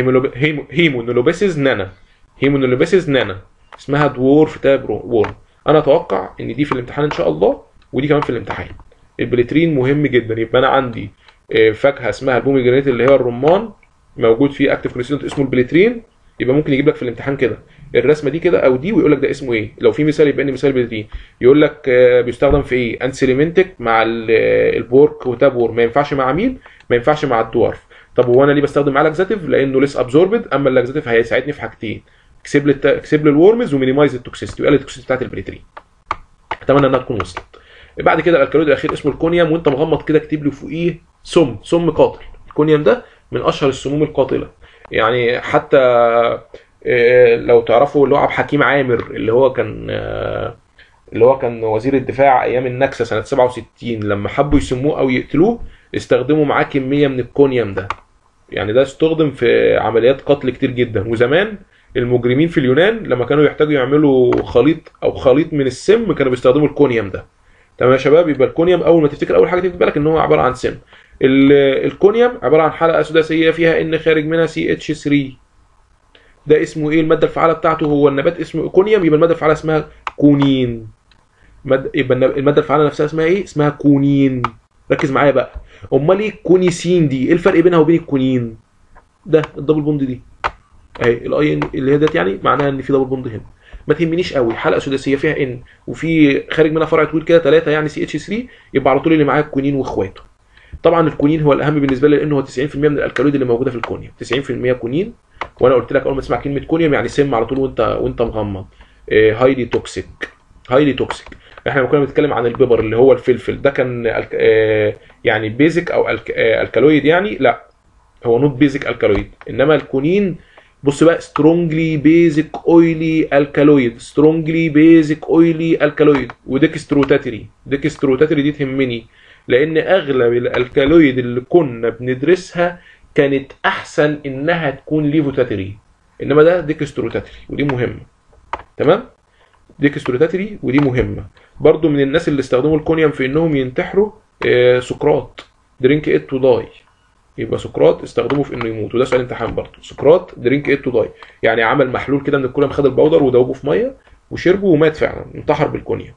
[SPEAKER 1] هيمونولوبيسز نانا هيمونولوبيسز نانا اسمها دورف تاب وورم انا اتوقع ان دي في الامتحان ان شاء الله ودي كمان في الامتحان البليترين مهم جدا يبقى انا عندي فاكهه اسمها البوميجرانيت اللي هي الرمان موجود فيه اكتيف كونستيتوينت اسمه البليترين يبقى ممكن يجيب لك في الامتحان كده الرسمه دي كده او دي ويقول لك ده اسمه ايه لو في مثال يبقى ان مثال بليترين يقول لك بيستخدم في ايه انسليمنتك مع البورك وتابور ما ينفعش مع مين ما ينفعش مع الدوارف طب هو انا ليه بستخدم معاه لاكزاتيف لانه ليس ابزوربد اما اللاكزاتيف هيساعدني في حاجتين اكسبل الت... اكسبل الورمز ومينيمايز التوكسيستي ويقلل التوكسيستي بتاعت البليترين اتمنى انها تكون وصلت بعد كده الالكالويد الاخير اسمه الكونيوم وانت مغمض كده اكتب لي فوقيه سم سم قاتل الكونيوم ده من اشهر السموم القاتله يعني حتى لو تعرفوا اللي هو عبد الحكيم عامر اللي هو كان اللي هو كان وزير الدفاع ايام النكسه سنه 67 لما حبوا يسموه او يقتلوه استخدموا معاه كميه من الكونيوم ده يعني ده استخدم في عمليات قتل كتير جدا وزمان المجرمين في اليونان لما كانوا يحتاجوا يعملوا خليط او خليط من السم كانوا بيستخدموا الكونيوم ده تمام يا شباب يبقى الكونيوم اول ما تفتكر اول حاجه تيجي في بالك ان هو عباره عن سم الكونيوم عباره عن حلقه سداسيه فيها ان خارج منها سي اتش 3 ده اسمه ايه الماده الفعاله بتاعته هو النبات اسمه كونيوم يبقى الماده الفعاله اسمها كونين مد... يبقى الماده الفعاله نفسها اسمها ايه اسمها كونين ركز معايا بقى امال ايه كونيسين دي ايه الفرق بينها وبين الكونين ده الدبل بوند دي اهي الاي ان اللي هي ديت يعني معناها ان في دبل بوند هنا ما تهمنيش قوي حلقه سداسيه فيها ان وفي خارج منها فرع طويل كده ثلاثه يعني سي اتش 3 يبقى على طول اللي معاه الكونين واخواته طبعا الكونين هو الاهم بالنسبه لي لانه هو 90% من الالكالويد اللي موجوده في الكونيوم 90% كونين وانا قلت لك اول ما تسمع كلمه كونيوم يعني سم على طول وانت وانت مغمض هايلي توكسيك هايلي توكسيك احنا كنا بنتكلم عن البيبر اللي هو الفلفل ده كان الك... آه، يعني بيزك او الك... آه، الكالويد يعني لا هو نوت بيزك الكالويد انما الكونين بص بقى سترونجلي بيزك اويلي الكالويد سترونجلي بيزك اويلي الكالويد وديكستروتاتري ديكستروتاتري دي تهمني لان اغلب الالكالويد اللي كنا بندرسها كانت احسن انها تكون ليفوتاتري انما ده ديكستروتاتري ودي مهمه تمام ديكستروتاتري ودي مهمه برضو من الناس اللي استخدموا الكونيوم في انهم ينتحروا آه، سقراط درينك ات تو داي يبقى سقراط استخدمه في انه يموت وده سؤال امتحان برضه سقراط درينك ات تو داي يعني عمل محلول كده من الكونيوم خد البودر ودوبه في ميه وشربه ومات فعلا انتحر بالكونيوم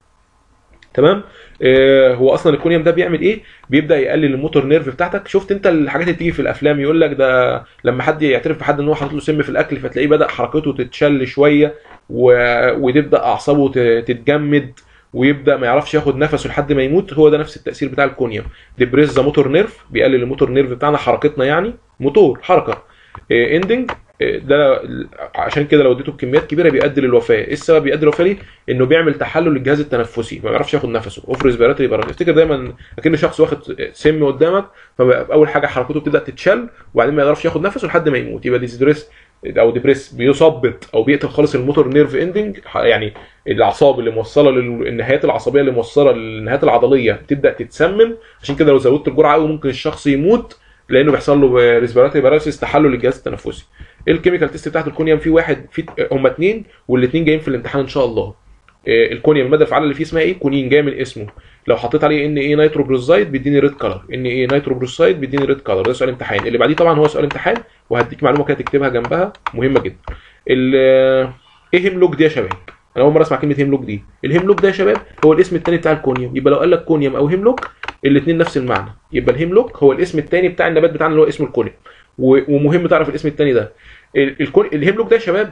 [SPEAKER 1] تمام آه هو اصلا الكونيوم ده بيعمل ايه بيبدا يقلل الموتور نيرف بتاعتك شفت انت الحاجات اللي بتيجي في الافلام يقول لك ده لما حد يعترف بحد ان هو حاطط له سم في الاكل فتلاقيه بدا حركته تتشل شويه و... وتبدا اعصابه ت... تتجمد ويبدا ما يعرفش ياخد نفسه لحد ما يموت هو ده نفس التاثير بتاع الكونيوم ديبريس ذا موتور نيرف بيقلل الموتور نيرف بتاعنا حركتنا يعني موتور حركه اندنج ده عشان كده لو اديته بكميات كبيره بيؤدي للوفاه ايه السبب بيؤدي للوفاه ليه انه بيعمل تحلل للجهاز التنفسي ما بيعرفش ياخد نفسه اوف ريسبيراتوري باراليز افتكر دايما اكن شخص واخد سم قدامك فاول حاجه حركته بتبدا تتشل وبعدين ما يعرفش ياخد نفسه لحد ما يموت يبقى ديزدريس او ديبريس بيثبط او بيقتل خالص الموتور نيرف اندنج يعني الاعصاب اللي موصله للنهايات العصبيه اللي موصله للنهايات العضليه بتبدا تتسمم عشان كده لو زودت الجرعه قوي ممكن الشخص يموت لانه بيحصل له ريسبيراتوري باراليسيس تحلل للجهاز التنفسي الكيميكال تيست بتاعت الكونيوم في واحد في هم اثنين والاثنين جايين في الامتحان ان شاء الله آه، الكونيوم الماده الفعاله اللي فيه اسمها ايه كونين جاي من اسمه لو حطيت عليه ان ايه نيتروبروزايد بيديني ريد كلر ان ايه نيتروبروزايد بيديني ريد كلر ده سؤال امتحان اللي بعديه طبعا هو سؤال امتحان وهديك معلومه كده تكتبها جنبها مهمه جدا ال- آه، ايه هيملوك دي يا شباب انا اول مره اسمع كلمه هيملوك دي الهيملوك ده يا شباب هو الاسم الثاني بتاع الكونيوم يبقى لو قال لك كونيوم او هيملوك الاثنين نفس المعنى يبقى الهيملوك هو الاسم الثاني بتاع النبات بتاعنا اللي هو اسمه الكونيوم و- ومهم تعرف الاسم الثاني ده ال- الكون الهيملوك ده يا شباب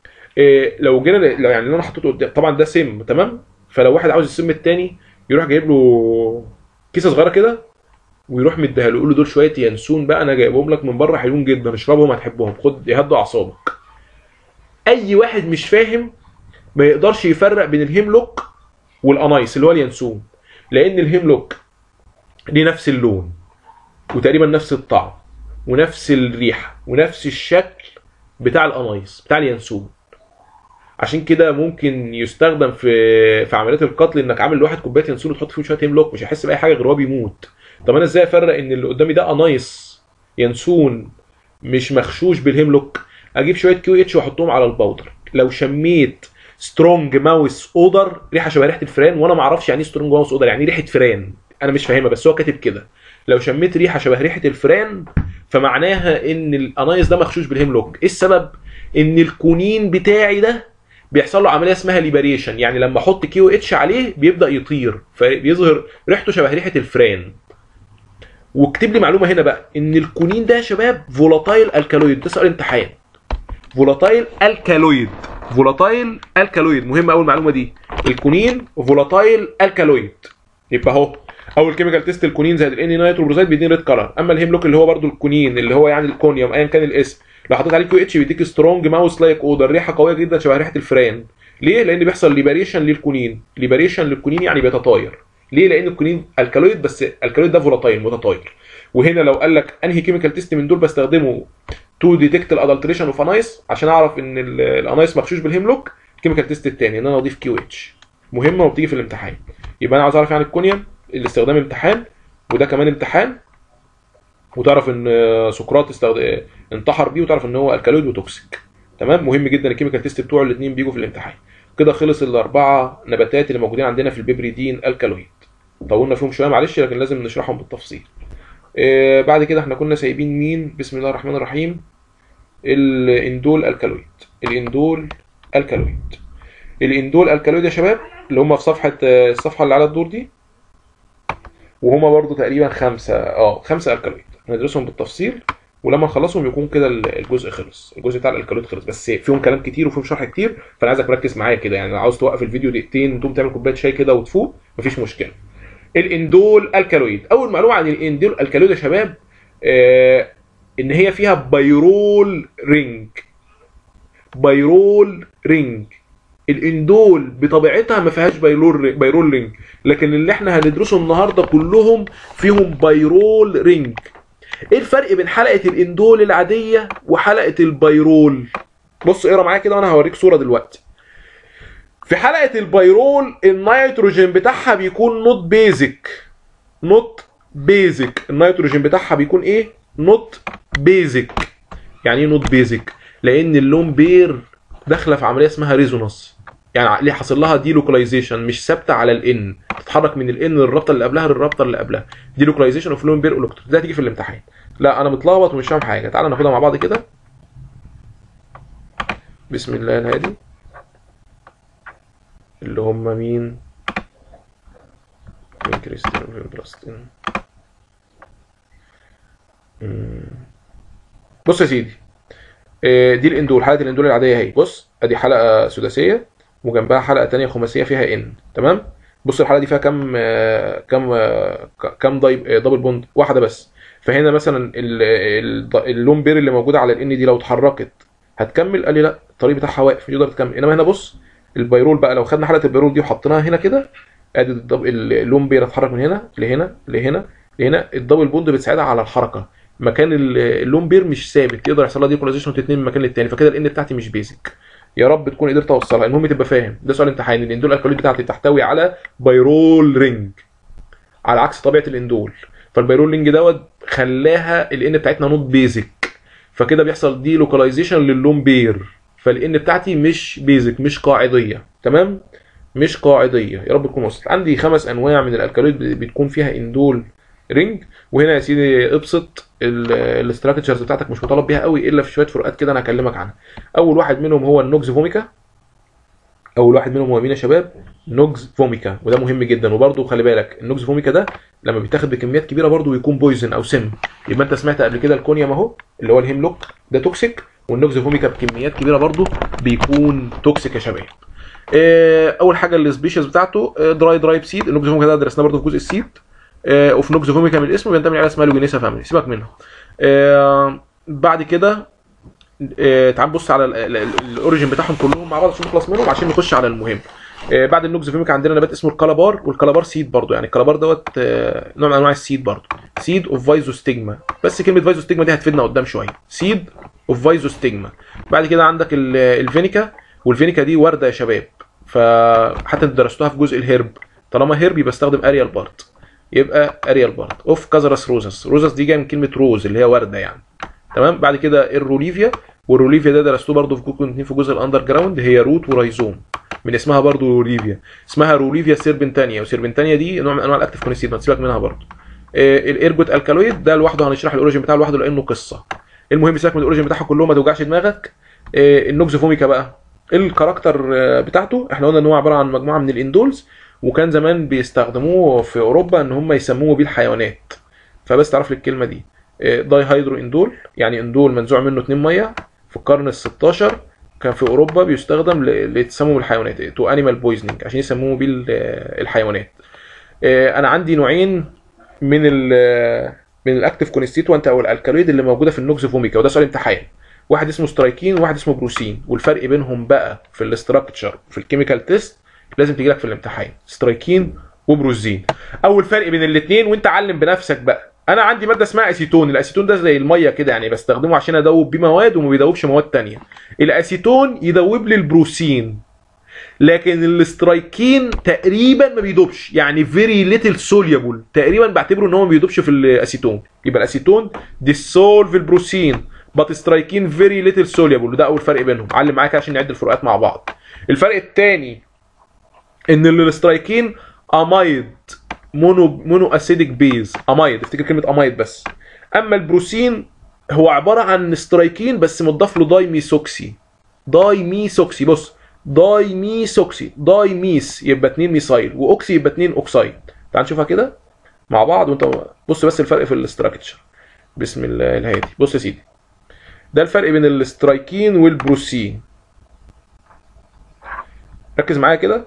[SPEAKER 1] إيه، لو جينا لو يعني اللي انا حطيته قدام طبعا ده سم تمام فلو واحد عاوز السم الثاني يروح جايب له كيسه صغيره كده ويروح مديها له يقول له دول شويه ينسون بقى انا جايبهم لك من بره حلوين جدا اشربهم هتحبهم خد يهدوا اعصابك اي واحد مش فاهم ما يقدرش يفرق بين الهيملوك والانايس اللي هو اليانسون لان الهيملوك ليه نفس اللون وتقريبا نفس الطعم ونفس الريحه ونفس الشكل بتاع الانايس بتاع اليانسون عشان كده ممكن يستخدم في في عمليات القتل انك عامل لواحد كوبايه ينسون وتحط فيه شويه هيملوك مش هيحس باي حاجه غير هو بيموت طب انا ازاي افرق ان اللي قدامي ده انايس ينسون مش مغشوش بالهيملوك اجيب شويه كيو اتش واحطهم على الباودر لو شميت سترونج ماوس اودر ريحه شبه ريحه الفيران وانا ما اعرفش يعني ايه سترونج ماوس اودر يعني إيه ريحه فيران انا مش فاهمها بس هو كاتب كده لو شميت ريحه شبه ريحه الفيران فمعناها ان الانايس ده مغشوش بالهيملوك ايه السبب ان الكونين بتاعي ده بيحصل له عمليه اسمها ليبريشن يعني لما احط كيو اتش عليه بيبدا يطير فبيظهر ريحته شبه ريحه الفران واكتب لي معلومه هنا بقى ان الكونين ده يا شباب فولاتايل الكالويد ده سؤال امتحان فولاتايل الكالويد فولاتايل الكالويد مهم قوي المعلومه دي الكونين فولاتايل الكالويد يبقى اهو اول كيميكال تيست الكونين زائد الان نيتروبروزايد بيديني ريد كلر اما الهيملوك اللي هو برضو الكونين اللي هو يعني الكونيوم ايا كان الاسم لو حطيت عليه كيو اتش بيديك سترونج ماوس لايك اودر ريحه قويه جدا شبه ريحه الفران ليه لان بيحصل ليبريشن للكونين ليبريشن للكونين يعني بيتطاير ليه لان الكونين الكالويد بس الكالويد ده فولاتايل متطاير وهنا لو قال لك انهي كيميكال تيست من دول بستخدمه تو ديتكت الادلتريشن اوف انايس عشان اعرف ان ال- الانايس مغشوش بالهيملوك الكيميكال تيست الثاني ان انا اضيف كيو اتش مهمه وبتيجي في الامتحان يبقى انا عاوز اعرف يعني الكونيوم الاستخدام امتحان وده كمان امتحان وتعرف ان آه، سقراط استخد... انتحر بيه وتعرف ان هو الكالويد وتوكسيك تمام مهم جدا الكيميكال تيست بتوعه الاثنين بيجوا في الامتحان كده خلص الاربعه نباتات اللي موجودين عندنا في البيبريدين الكالويد طولنا فيهم شويه معلش لكن لازم نشرحهم بالتفصيل آه بعد كده احنا كنا سايبين مين بسم الله الرحمن الرحيم الاندول الكالويد الاندول الكالويد الاندول الكالويد يا شباب اللي هم في صفحه آه، الصفحه اللي على الدور دي وهما برضو تقريبا خمسة اه خمسة الكالويد هندرسهم بالتفصيل ولما نخلصهم يكون كده الجزء خلص الجزء بتاع الالكالويد خلص بس فيهم كلام كتير وفيهم شرح كتير فانا عايزك مركز معايا كده يعني لو عاوز توقف الفيديو دقيقتين وتقوم تعمل كوبايه شاي كده وتفوق مفيش مشكله الاندول الكالويد اول معلومه عن الاندول الكالويد يا شباب آه ان هي فيها بايرول رينج بايرول رينج الاندول بطبيعتها ما فيهاش بايرول بايرول رينج لكن اللي احنا هندرسه النهارده كلهم فيهم بايرول رينج ايه الفرق بين حلقه الاندول العاديه وحلقه البايرول بص اقرا معايا كده وانا هوريك صوره دلوقتي في حلقه البايرول النيتروجين بتاعها بيكون نوت بيزك نوت بيزك النيتروجين بتاعها بيكون ايه نوت بيزك يعني ايه نوت بيزك لان اللون بير داخله في عمليه اسمها ريزونانس يعني ليه حاصل لها دي لوكاليزيشن مش ثابته على الان تتحرك من الان للرابطه اللي قبلها للرابطه اللي قبلها دي لوكاليزيشن اوف لون بير الكترون ده هتيجي في الامتحان لا انا متلخبط ومش فاهم حاجه تعالى ناخدها مع بعض كده بسم الله الهادي اللي هم مين فين كريستيان وفين بلاستين مم. بص يا سيدي آه، دي الاندول حلقه الاندول العاديه اهي بص ادي حلقه سداسيه وجنبها حلقه تانية خماسيه فيها ان تمام بص الحلقه دي فيها كام آه، كام آه، ك- كام دايب آه، دبل بوند واحده بس فهنا مثلا ال- ال- اللون بير اللي موجوده على الان دي لو اتحركت هتكمل قال لي لا الطريق بتاعها واقف مش تقدر تكمل انما هنا بص البيرول بقى لو خدنا حلقه البيرول دي وحطيناها هنا كده ادي الدب- اللون بير اتحرك من هنا لهنا لهنا لهنا الدبل بوند بتساعدها على الحركه مكان ال- اللون بير مش ثابت يقدر يحصل لها ديكوليزيشن وتتنقل من مكان للتاني فكده الان بتاعتي مش بيزك يا رب تكون قدرت اوصلها المهم تبقى فاهم ده سؤال امتحاني الاندول الكالوريد بتاعتي تحتوي على بايرول رينج على عكس طبيعه الاندول فالبايرول رينج دوت خلاها الان بتاعتنا نوت بيزك فكده بيحصل دي لوكاليزيشن للون بير فالان بتاعتي مش بيزك مش قاعديه تمام مش قاعديه يا رب تكون وصلت عندي خمس انواع من الالكالويد بتكون فيها اندول رينج وهنا يا سيدي ابسط الاستراكشرز بتاعتك مش مطالب بيها قوي الا في شويه فروقات كده انا هكلمك عنها اول واحد منهم هو النوكس فوميكا اول واحد منهم هو مين يا شباب نوكس فوميكا وده مهم جدا وبرده خلي بالك النوكس فوميكا ده لما بيتاخد بكميات كبيره برده يكون بويزن او سم يبقى انت سمعت قبل كده الكونيوم اهو اللي هو الهيملوك ده توكسيك والنوكس فوميكا بكميات كبيره برده بيكون توكسيك يا شباب آه، اول حاجه السبيشيز بتاعته آه، دراي دراي بسيد النوكس فوميكا ده درسناه برده في جزء السيد آه، وفي نوكس فوميكا من الاسم بينتمي على اسمها لوجينيسا فاميلي سيبك منها آه، بعد كده آه، تعال نبص على ال- ال- ال- الاوريجين بتاعهم كلهم مع بعض عشان نخلص منهم عشان نخش على المهم آه، بعد النوكس فيميك عندنا نبات اسمه الكالابار والكالابار سيد برضو يعني الكالابار دوت آه، نوع من انواع السيد برضو سيد اوف فايزوستيجما بس كلمه فايزوستيجما دي هتفيدنا قدام شويه سيد اوف فايزوستيجما بعد كده عندك ال- الفينيكا والفينيكا دي ورده يا شباب فحتى انتوا درستوها في جزء الهرب طالما هرب يبقى استخدم اريال بارت يبقى اريال بارت اوف كازرس روزس روزس دي جايه من كلمه روز اللي هي ورده يعني تمام بعد كده الروليفيا والروليفيا ده درستوه برضه في كوكو اتنين في جزء الاندر جراوند هي روت ورايزوم من اسمها برضه روليفيا اسمها روليفيا سيربنتانيا وسيربنتانيا دي نوع من انواع الاكتيف كونستيد ما تسيبك منها برضه آه الايرجوت الكالويد ده لوحده هنشرح الاوريجين بتاعه لوحده لانه قصه المهم سيبك من الاوريجين بتاعها كلهم ما توجعش دماغك آه النوكزوفوميكا بقى الكاركتر آه، بتاعته احنا قلنا ان هو عباره عن مجموعه من الاندولز وكان زمان بيستخدموه في اوروبا ان هم يسموه بيه الحيوانات فبس تعرف لي الكلمه دي آه، داي هيدرو اندول يعني اندول منزوع منه 2 ميه في القرن ال 16 كان في اوروبا بيستخدم ل- لتسمم الحيوانات تو انيمال بويزنينج عشان يسموه بيه ال- الحيوانات آه، انا عندي نوعين من ال من الاكتيف كونستيتوانت او الالكالويد اللي موجوده في النوكسوفوميكا وده سؤال امتحان واحد اسمه سترايكين وواحد اسمه بروسين والفرق بينهم بقى في الاستراكشر في الكيميكال تيست لازم تيجي لك في الامتحان سترايكين وبروزين اول فرق بين الاثنين وانت علم بنفسك بقى انا عندي ماده اسمها اسيتون الاسيتون ده زي الميه كده يعني بستخدمه عشان ادوب بيه مواد وما بيدوبش مواد تانية الاسيتون يدوب لي البروسين لكن الاسترايكين تقريبا ما بيدوبش يعني فيري ليتل سوليبل تقريبا بعتبره ان هو ما بيدوبش في الاسيتون يبقى الاسيتون ديسولف البروسين بات سترايكين فيري ليتل سوليبل وده اول فرق بينهم علم معاك عشان نعد الفروقات مع بعض الفرق الثاني ان الاسترايكين امايد مونو مونو اسيدك بيز امايد افتكر كلمه امايد بس اما البروسين هو عباره عن سترايكين بس مضاف له داي ميثوكسي داي ميثوكسي بص داي ميثوكسي داي ميث يبقى 2 ميثايل واوكسي يبقى 2 اوكسايد تعال نشوفها كده مع بعض وانت بص بس الفرق في الاستراكشر بسم الله الهادي بص يا سيدي ده الفرق بين الاسترايكين والبروسين ركز معايا كده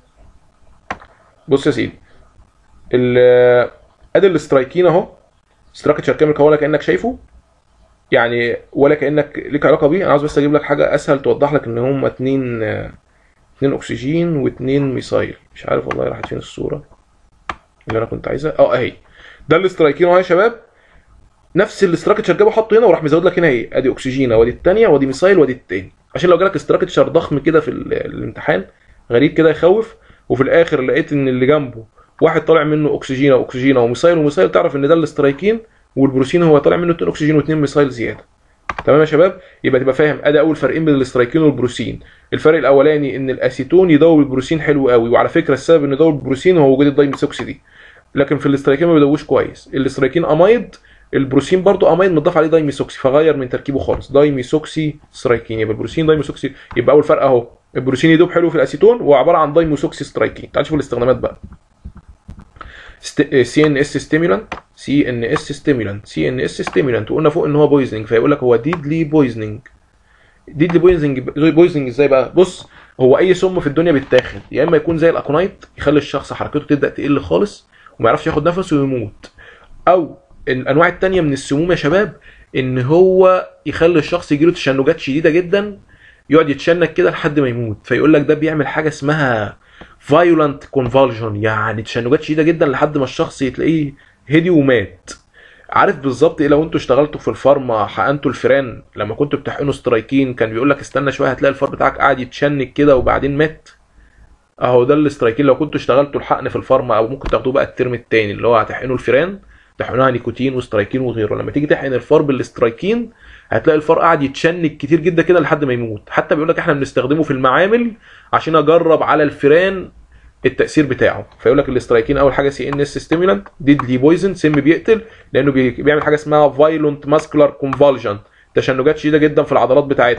[SPEAKER 1] بص يا سيدي ال- ادي الاسترايكين اهو ستراكشر كامل ولا كانك شايفه يعني ولا كانك ليك علاقه بيه انا عاوز بس اجيب لك حاجه اسهل توضح لك ان هم اتنين آه، اتنين اكسجين واتنين ميسايل مش عارف والله راحت فين الصوره اللي انا كنت عايزها اه اهي ده الاسترايكين اهو يا شباب نفس الاستراكشر جابه حطه هنا وراح مزود لك هنا ايه ادي اكسجين وادي الثانيه وادي ميسايل وادي التاني عشان لو جالك استراكشر ضخم كده في ال- الامتحان غريب كده يخوف وفي الاخر لقيت ان اللي جنبه واحد طالع منه اكسجين واكسجين وميسايل وميسايل تعرف ان ده الاسترايكين والبروسين هو طالع منه 2 اكسجين و2 ميسايل زياده تمام يا شباب يبقى تبقى فاهم ادي اول فرقين بين الاسترايكين والبروسين الفرق الاولاني ان الاسيتون يدوب البروسين حلو قوي وعلى فكره السبب ان يدوب البروسين هو وجود الدايميثوكسي دي لكن في الاسترايكين ما بيدوبوش كويس الاسترايكين امايد البروسين برضو امايد متضاف عليه دايميثوكسي فغير من تركيبه خالص دايميثوكسي سترايكين يبقى البروسين دايميثوكسي يبقى اول فرق اهو البروسين يدوب حلو في الاسيتون وهو عباره عن دايميثوكسي سترايكين تعال شوف الاستخدامات بقى سي ان اس ستيمولانت سي ان اس ستيمولانت سي ان اس ستيمولانت وقلنا فوق ان هو بويزنج فيقول لك هو ديدلي بويزنج ديدلي بويزنج بويزنج ازاي بقى بص هو اي سم في الدنيا بيتاخد يا اما يكون زي الاكونايت يخلي الشخص حركته تبدا تقل خالص وما يعرفش ياخد نفسه ويموت او الانواع التانية من السموم يا شباب ان هو يخلي الشخص يجيله تشنجات شديده جدا يقعد يتشنج كده لحد ما يموت فيقول لك ده بيعمل حاجه اسمها فايولنت كونفالجن يعني تشنجات شديده جدا لحد ما الشخص تلاقيه هدي ومات عارف بالظبط ايه لو انتوا اشتغلتوا في الفارما حقنتوا الفيران لما كنتوا بتحقنوا سترايكين كان بيقول لك استنى شويه هتلاقي الفار بتاعك قاعد يتشنج كده وبعدين مات اهو ده الاسترايكين لو كنتوا اشتغلتوا الحقن في الفارما او ممكن تاخدوه بقى الترم التاني اللي هو هتحقنوا الفيران تحقنوها نيكوتين وسترايكين وغيره لما تيجي تحقن الفار بالاسترايكين هتلاقي الفار قاعد يتشنج كتير جدا كده لحد ما يموت حتى بيقول لك احنا بنستخدمه في المعامل عشان اجرب على الفيران التاثير بتاعه فيقول لك الاسترايكين اول حاجه سي ان اس ستيمولانت ديدلي بويزن سم بيقتل لانه بي- بيعمل حاجه اسمها فايلونت ماسكولار كونفالجن تشنجات شديده جدا في العضلات بتاعته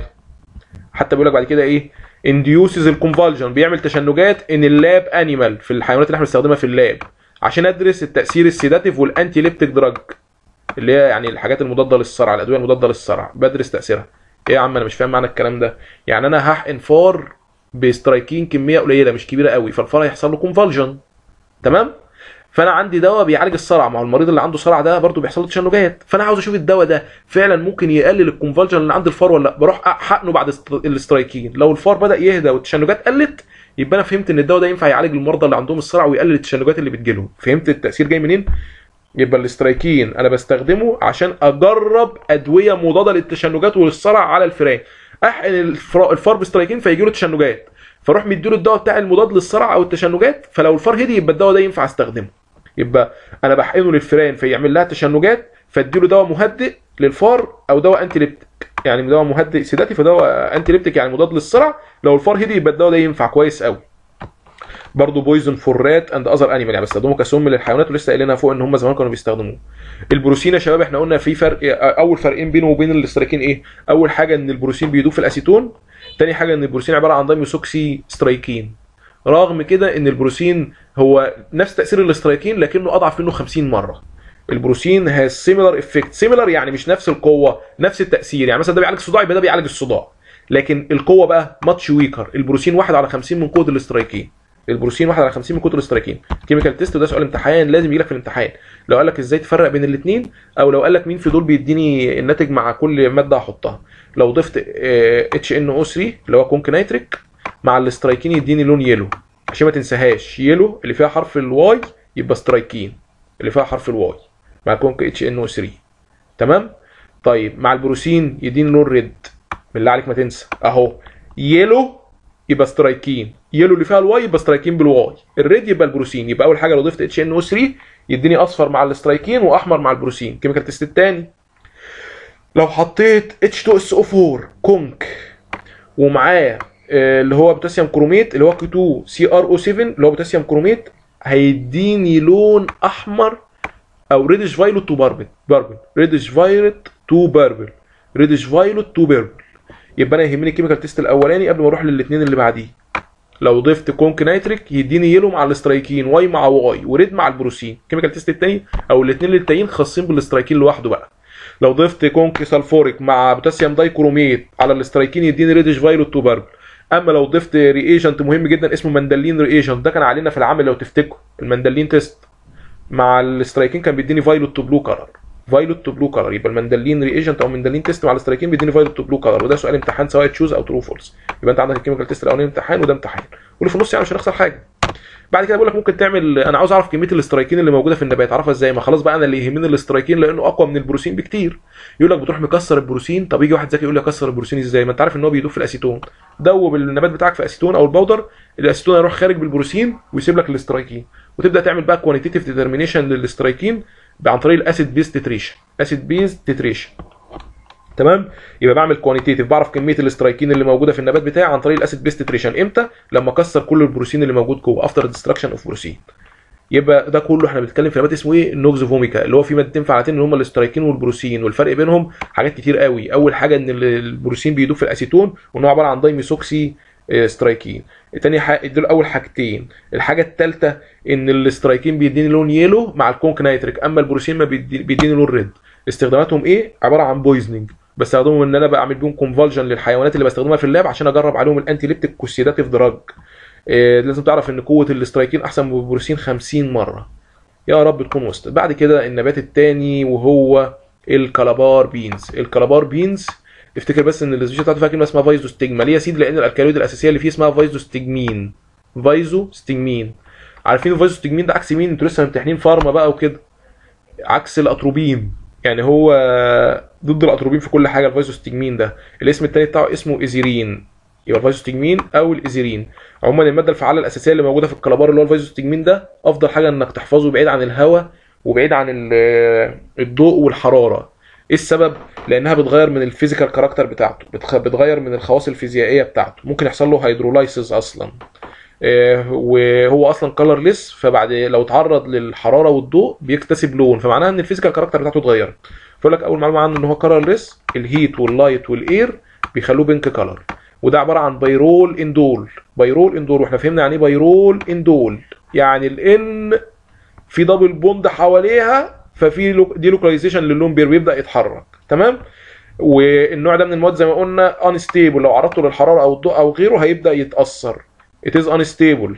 [SPEAKER 1] حتى بيقول لك بعد كده ايه انديوسز الكونفالجن بيعمل تشنجات ان اللاب انيمال في الحيوانات اللي احنا بنستخدمها في اللاب عشان ادرس التاثير السيداتيف والانتي ليبتيك دراج اللي هي يعني الحاجات المضاده للصرع الادويه المضاده للصرع بدرس تاثيرها ايه يا عم انا مش فاهم معنى الكلام ده يعني انا هحقن فار بسترايكين كميه قليله مش كبيره قوي فالفار هيحصل له كونفالجن تمام فانا عندي دواء بيعالج الصرع ما هو المريض اللي عنده صرع ده برضه بيحصل له تشنجات فانا عاوز اشوف الدواء ده فعلا ممكن يقلل الكونفالجن اللي عند الفار ولا لا بروح حقنه بعد است- الاسترايكين لو الفار بدا يهدى والتشنجات قلت يبقى انا فهمت ان الدواء ده ينفع يعالج المرضى اللي عندهم الصرع ويقلل التشنجات اللي بتجيلهم فهمت التاثير جاي منين يبقى الاسترايكين انا بستخدمه عشان اجرب ادويه مضاده للتشنجات وللصرع على الفئران احقن الفرا- الفار باسترايكين فيجي له تشنجات فاروح مديله الدواء بتاع المضاد للصرع او التشنجات فلو الفار هدي يبقى الدواء ده ينفع استخدمه يبقى انا بحقنه للفئران فيعمل لها تشنجات فاديله دواء مهدئ للفار او دواء انتي ليبتيك يعني دواء مهدئ سيداتيف ودواء انتي ليبتيك يعني مضاد للصرع لو الفار هدي يبقى الدواء ده ينفع كويس قوي برضه بويزن فور رات اند اذر انيمال يعني بيستخدموه كسم للحيوانات ولسه قايلينها فوق ان هم زمان كانوا بيستخدموه البروسين يا شباب احنا قلنا في فرق اول فرقين بينه وبين الاسترايكين ايه اول حاجه ان البروسين بيدوب في الاسيتون تاني حاجه ان البروسين عباره عن دايميثوكسي سترايكين رغم كده ان البروسين هو نفس تاثير الاسترايكين لكنه اضعف منه 50 مره البروسين هاز سيميلر افكت سيميلر يعني مش نفس القوه نفس التاثير يعني مثلا ده بيعالج الصداع يبقى ده بيعالج الصداع لكن القوه بقى ماتش ويكر البروسين واحد على 50 من قوه الاسترايكين البروسين واحد على 50 من قوه الاسترايكين كيميكال تيست وده سؤال امتحان لازم يجي لك في الامتحان لو قال لك ازاي تفرق بين الاثنين او لو قال لك مين في دول بيديني الناتج مع كل ماده هحطها لو ضفت اتش ان او 3 اللي هو كونك نايتريك مع الاسترايكين يديني لون يلو عشان ما تنساهاش يلو اللي فيها حرف الواي يبقى سترايكين اللي فيها حرف الواي مع كونك اتش ان او 3 تمام طيب مع البروسين يديني لون ريد بالله عليك ما تنسى اهو يلو يبقى سترايكين يلو اللي فيها الواي يبقى سترايكين بالواي الريد يبقى البروسين يبقى اول حاجه لو ضفت اتش ان او 3 يديني اصفر مع الاسترايكين واحمر مع البروسين كيميكال تيست الثاني لو حطيت اتش 2 اس او 4 كونك ومعاه آه، اللي هو بوتاسيوم كروميت اللي هو كي 2 سي ار او 7 اللي هو بوتاسيوم كروميت هيديني لون احمر او ريدش فايلوت تو باربل باربل ريدش فايلوت تو باربل ريدش فايلوت تو باربل يبقى انا يهمني الكيميكال تيست الاولاني قبل ما اروح للاثنين اللي بعديه لو ضفت كونك نايتريك يديني يلو مع الاسترايكين واي مع واي وريد مع البروسين الكيميكال تيست التاني او الاثنين التانيين خاصين بالاسترايكين لوحده بقى لو ضفت كونك سلفوريك مع بوتاسيوم دايكروميت على الاسترايكين يديني ريدش فايلوت تو باربل اما لو ضفت رياجنت مهم جدا اسمه مندلين رياجنت ده كان علينا في العمل لو تفتكروا المندلين تيست مع الاسترايكين كان بيديني فايلوت تو بلو كلر فايلوت تو بلو كلر يبقى المندلين ريجنت او مندلين تيست مع الاسترايكين بيديني فايلوت تو بلو كلر وده سؤال امتحان سواء تشوز او ترو فولس يبقى انت عندك الكيميكال تيست الاولاني امتحان وده امتحان واللي في النص يعني مش هنخسر حاجه بعد كده بقول لك ممكن تعمل انا عاوز اعرف كميه الاسترايكين اللي موجوده في النبات اعرفها ازاي ما خلاص بقى انا اللي يهمني الاسترايكين لانه اقوى من البروسين بكتير يقول لك بتروح مكسر البروسين طب يجي واحد ذكي يقول لي اكسر البروسين ازاي ما انت عارف ان هو بيدوب في الاسيتون دوب النبات بتاعك في اسيتون او البودر الاسيتون هيروح خارج بالبروسين ويسيب لك الاسترايكين وتبدا تعمل بقى كوانتيتيف ديترمينيشن للاسترايكين عن طريق الاسيد بيز تتريشن اسيد بيز تتريشن تمام يبقى بعمل كوانتيتيف بعرف كميه الاسترايكين اللي موجوده في النبات بتاعي عن طريق الاسيد بيز تتريشن امتى لما اكسر كل البروسين اللي موجود جوه افتر ديستراكشن اوف بروسين يبقى ده كله احنا بنتكلم في نبات اسمه ايه النوكز فوميكا اللي هو فيه مادتين فعالتين اللي هم الاسترايكين والبروسين والفرق بينهم حاجات كتير قوي اول حاجه ان البروسين بيدوب في الاسيتون وان هو عباره عن دايميثوكسي سترايكين تاني حاجه دول اول حاجتين الحاجه الثالثه ان الاسترايكين بيديني لون يلو مع الكونك نايتريك اما البروسين ما بيدي- بيديني لون ريد استخداماتهم ايه عباره عن بويزنينج بستخدمهم ان انا بعمل بيهم كونفالجن للحيوانات اللي بستخدمها في اللاب عشان اجرب عليهم الانتي ليبتيك كوسيداتيف دراج إيه لازم تعرف ان قوه الاسترايكين احسن من البروسين 50 مره يا رب تكون وسط بعد كده النبات الثاني وهو الكالابار بينز الكالابار بينز افتكر بس ان السبيشال بتاعته فيها كلمه اسمها فايزو ستيجما ليه يا سيدي لان الالكالويد الاساسيه اللي فيه اسمها فايزو ستيجمين فايزو ستيجمين عارفين الفايزو ستيجمين ده عكس مين انتوا لسه ممتحنين فارما بقى وكده عكس الاتروبين يعني هو ضد الاتروبين في كل حاجه الفايزوستيجمين ده الاسم التاني بتاعه اسمه ايزيرين يبقى الفايزوستيجمين او الايزيرين عموما الماده الفعاله الاساسيه اللي موجوده في الكلابار اللي هو الفايزوستيجمين ده افضل حاجه انك تحفظه بعيد عن الهواء وبعيد عن ال- الضوء والحراره ايه السبب لانها بتغير من الفيزيكال كاركتر بتاعته بتخ- بتغير من الخواص الفيزيائيه بتاعته ممكن يحصل له هيدرولايسيس اصلا آه، وهو اصلا كلرليس فبعد لو اتعرض للحراره والضوء بيكتسب لون فمعناها ان الفيزيكال كاركتر بتاعته اتغيرت فيقول لك اول معلومه عنه ان هو كلرليس الهيت واللايت والاير بيخلوه بينك كلر وده عباره عن بايرول اندول بايرول اندول واحنا فهمنا يعني ايه بايرول اندول يعني الان في دبل بوند حواليها ففي لو- دي لوكاليزيشن للون بير بيبدا يتحرك تمام والنوع ده من المواد زي ما قلنا انستيبل لو عرضته للحراره او الضوء او غيره هيبدا يتاثر it is unstable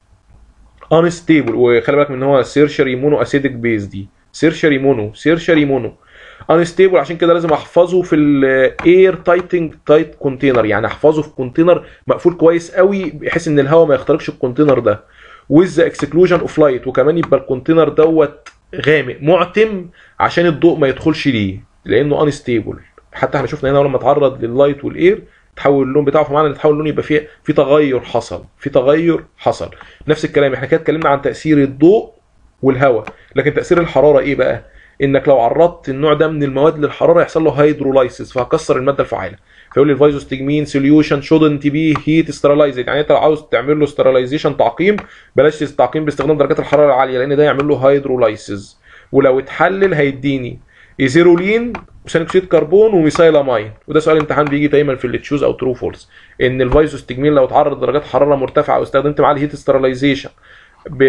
[SPEAKER 1] unstable وخلي بالك من ان هو سيرشري مونو اسيدك بيز دي سيرشري مونو سيرشري مونو unstable عشان كده لازم احفظه في الاير تايتنج تايت كونتينر يعني احفظه في كونتينر مقفول كويس قوي بحيث ان الهواء ما يخترقش الكونتينر ده with the exclusion of light وكمان يبقى الكونتينر دوت غامق معتم عشان الضوء ما يدخلش ليه لانه unstable حتى احنا شفنا هنا لما اتعرض لللايت والاير تحول اللون بتاعه فمعنى ان تحول اللون يبقى فيه في تغير حصل في تغير حصل نفس الكلام احنا كده اتكلمنا عن تاثير الضوء والهواء لكن تاثير الحراره ايه بقى انك لو عرضت النوع ده من المواد للحراره يحصل له هيدرولايسيس فهكسر الماده الفعاله فيقول لي الفايزوستجمين سوليوشن شودنت بي هيت سترالايزد يعني انت لو عاوز تعمل له سترالايزيشن تعقيم بلاش تعقيم باستخدام درجات الحراره العاليه لان ده يعمل له هيدرولايسيس ولو اتحلل هيديني ايزيرولين وثاني اكسيد كربون وميثايلامين وده سؤال امتحان بيجي دايما في اللي تشوز او ترو فولس ان الفايزوستجمين لو اتعرض لدرجات حراره مرتفعه او استخدمت معاه الهيت سترالايزيشن ب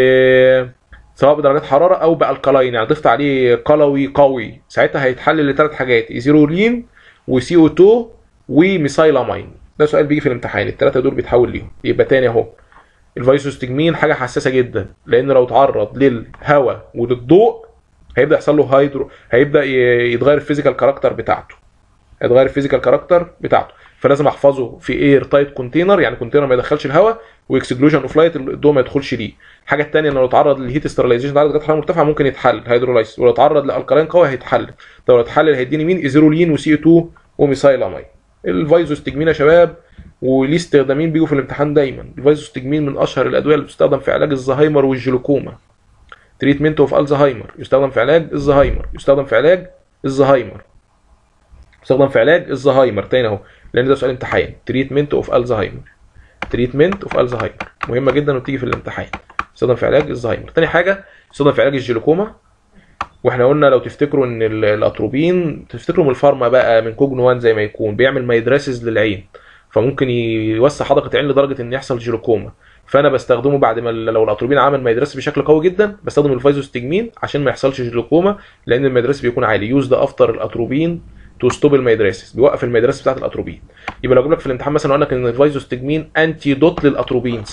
[SPEAKER 1] سواء بدرجات حراره او بالكلاين يعني ضفت عليه قلوي قوي ساعتها هيتحلل لثلاث حاجات ايزيرولين وسي او 2 وميثايلامين ده سؤال بيجي في الامتحان الثلاثه دول بيتحول ليهم يبقى تاني اهو الفايزوستجمين حاجه حساسه جدا لان لو اتعرض للهواء وللضوء هيبدا يحصل له هيدرو هيبدا ي- يتغير الفيزيكال كاركتر بتاعته هيتغير الفيزيكال كاركتر بتاعته فلازم احفظه في اير تايت كونتينر يعني كونتينر ما يدخلش الهواء واكسكلوجن اوف لايت الضوء ما يدخلش ليه الحاجه الثانيه انه لو اتعرض للهيت سترلايزيشن درجه حراره مرتفعه ممكن يتحل هيدرولايز ولو اتعرض لالكالين قوي هيتحل طب لو اتحلل هيديني مين ايزيرولين وسي 2 وميثايلامين الفايزوستجمين يا شباب وليه استخدامين بيجوا في الامتحان دايما الفايزوستجمين من اشهر الادويه اللي بتستخدم في علاج الزهايمر والجلوكوما تريتمنت اوف الزهايمر يستخدم في علاج الزهايمر يستخدم في علاج الزهايمر يستخدم في علاج الزهايمر تاني اهو لان ده سؤال امتحان تريتمنت اوف الزهايمر تريتمنت اوف الزهايمر مهمه جدا وبتيجي في الامتحان يستخدم في علاج الزهايمر تاني حاجه يستخدم في علاج الجلوكوما واحنا قلنا لو تفتكروا ان ال- الاتروبين تفتكروا من الفارما بقى من كوجنوان زي ما يكون بيعمل مايدراسز للعين فممكن يوسع حدقه العين لدرجه ان يحصل جلوكوما فانا بستخدمه بعد ما ال- لو الاتروبين عمل مايدراسي بشكل قوي جدا بستخدم الفايزوستجمين عشان ما يحصلش جلوكوما لان المايدراسي بيكون عالي يوز ده افتر الاتروبين تو ستوب الميدراسيس بيوقف الميدراسيس بتاعت الاتروبين يبقى لو جاب لك في الامتحان مثلا قال لك ان الفايزوستجمين انتي دوت للاتروبين صح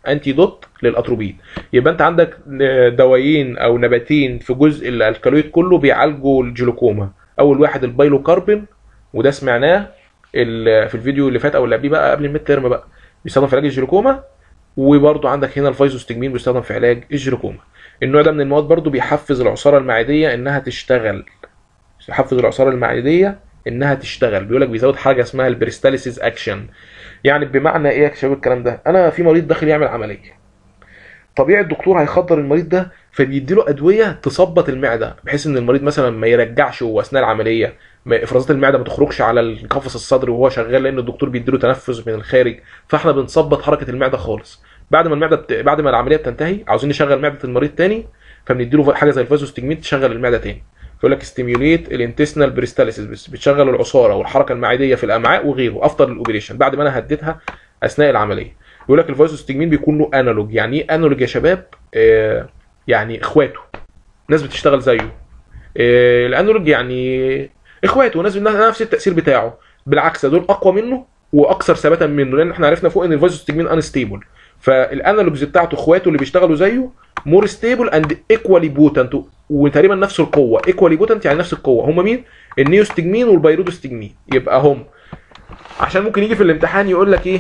[SPEAKER 1] انتي دوت للاتروبين يبقى انت عندك دوايين او نباتين في جزء الالكالويد كله بيعالجوا الجلوكوما اول واحد البايلوكاربين وده سمعناه ال- في الفيديو اللي فات او اللي قبليه بقى قبل الميد ترم بقى بيستخدم في علاج الجلوكوما وبرضه عندك هنا الفايزوستجمين بيستخدم في علاج الجلوكوما النوع ده من المواد برضه بيحفز العصاره المعديه انها تشتغل يحفز العصاره المعديه انها تشتغل بيقول لك بيزود حاجه اسمها البريستاليسيس اكشن يعني بمعنى ايه يا شباب الكلام ده انا في مريض داخل يعمل عمليه طبيعي الدكتور هيخدر المريض ده فبيديله ادويه تثبط المعده بحيث ان المريض مثلا ما يرجعش وهو اثناء العمليه ما افرازات المعده ما تخرجش على القفص الصدري وهو شغال لان الدكتور بيديله تنفس من الخارج فاحنا بنثبط حركه المعده خالص بعد ما المعده بت... بعد ما العمليه بتنتهي عاوزين نشغل معده المريض تاني فبنديله حاجه زي الفازوستجمين تشغل المعده تاني فيقول لك ستيميوليت الانتستينال بريستاليسيس بس بتشغل العصاره والحركه المعديه في الامعاء وغيره افضل الاوبريشن بعد ما انا هديتها اثناء العمليه يقول لك الفازوستجمين بيكون له انالوج يعني ايه انالوج يا شباب آه يعني اخواته ناس بتشتغل زيه آه الانالوج يعني اخواته ناس نفس التاثير بتاعه بالعكس دول اقوى منه واكثر ثباتا منه لان احنا عرفنا فوق ان الفازوستجمين انستيبل فالانالوجز بتاعته اخواته اللي بيشتغلوا زيه مور ستيبل اند ايكوالي بوتنت وتقريبا نفس القوه ايكوالي بوتنت يعني نفس القوه هم مين النيوستجمين والبيرودوستجمين يبقى هم عشان ممكن يجي في الامتحان يقول لك ايه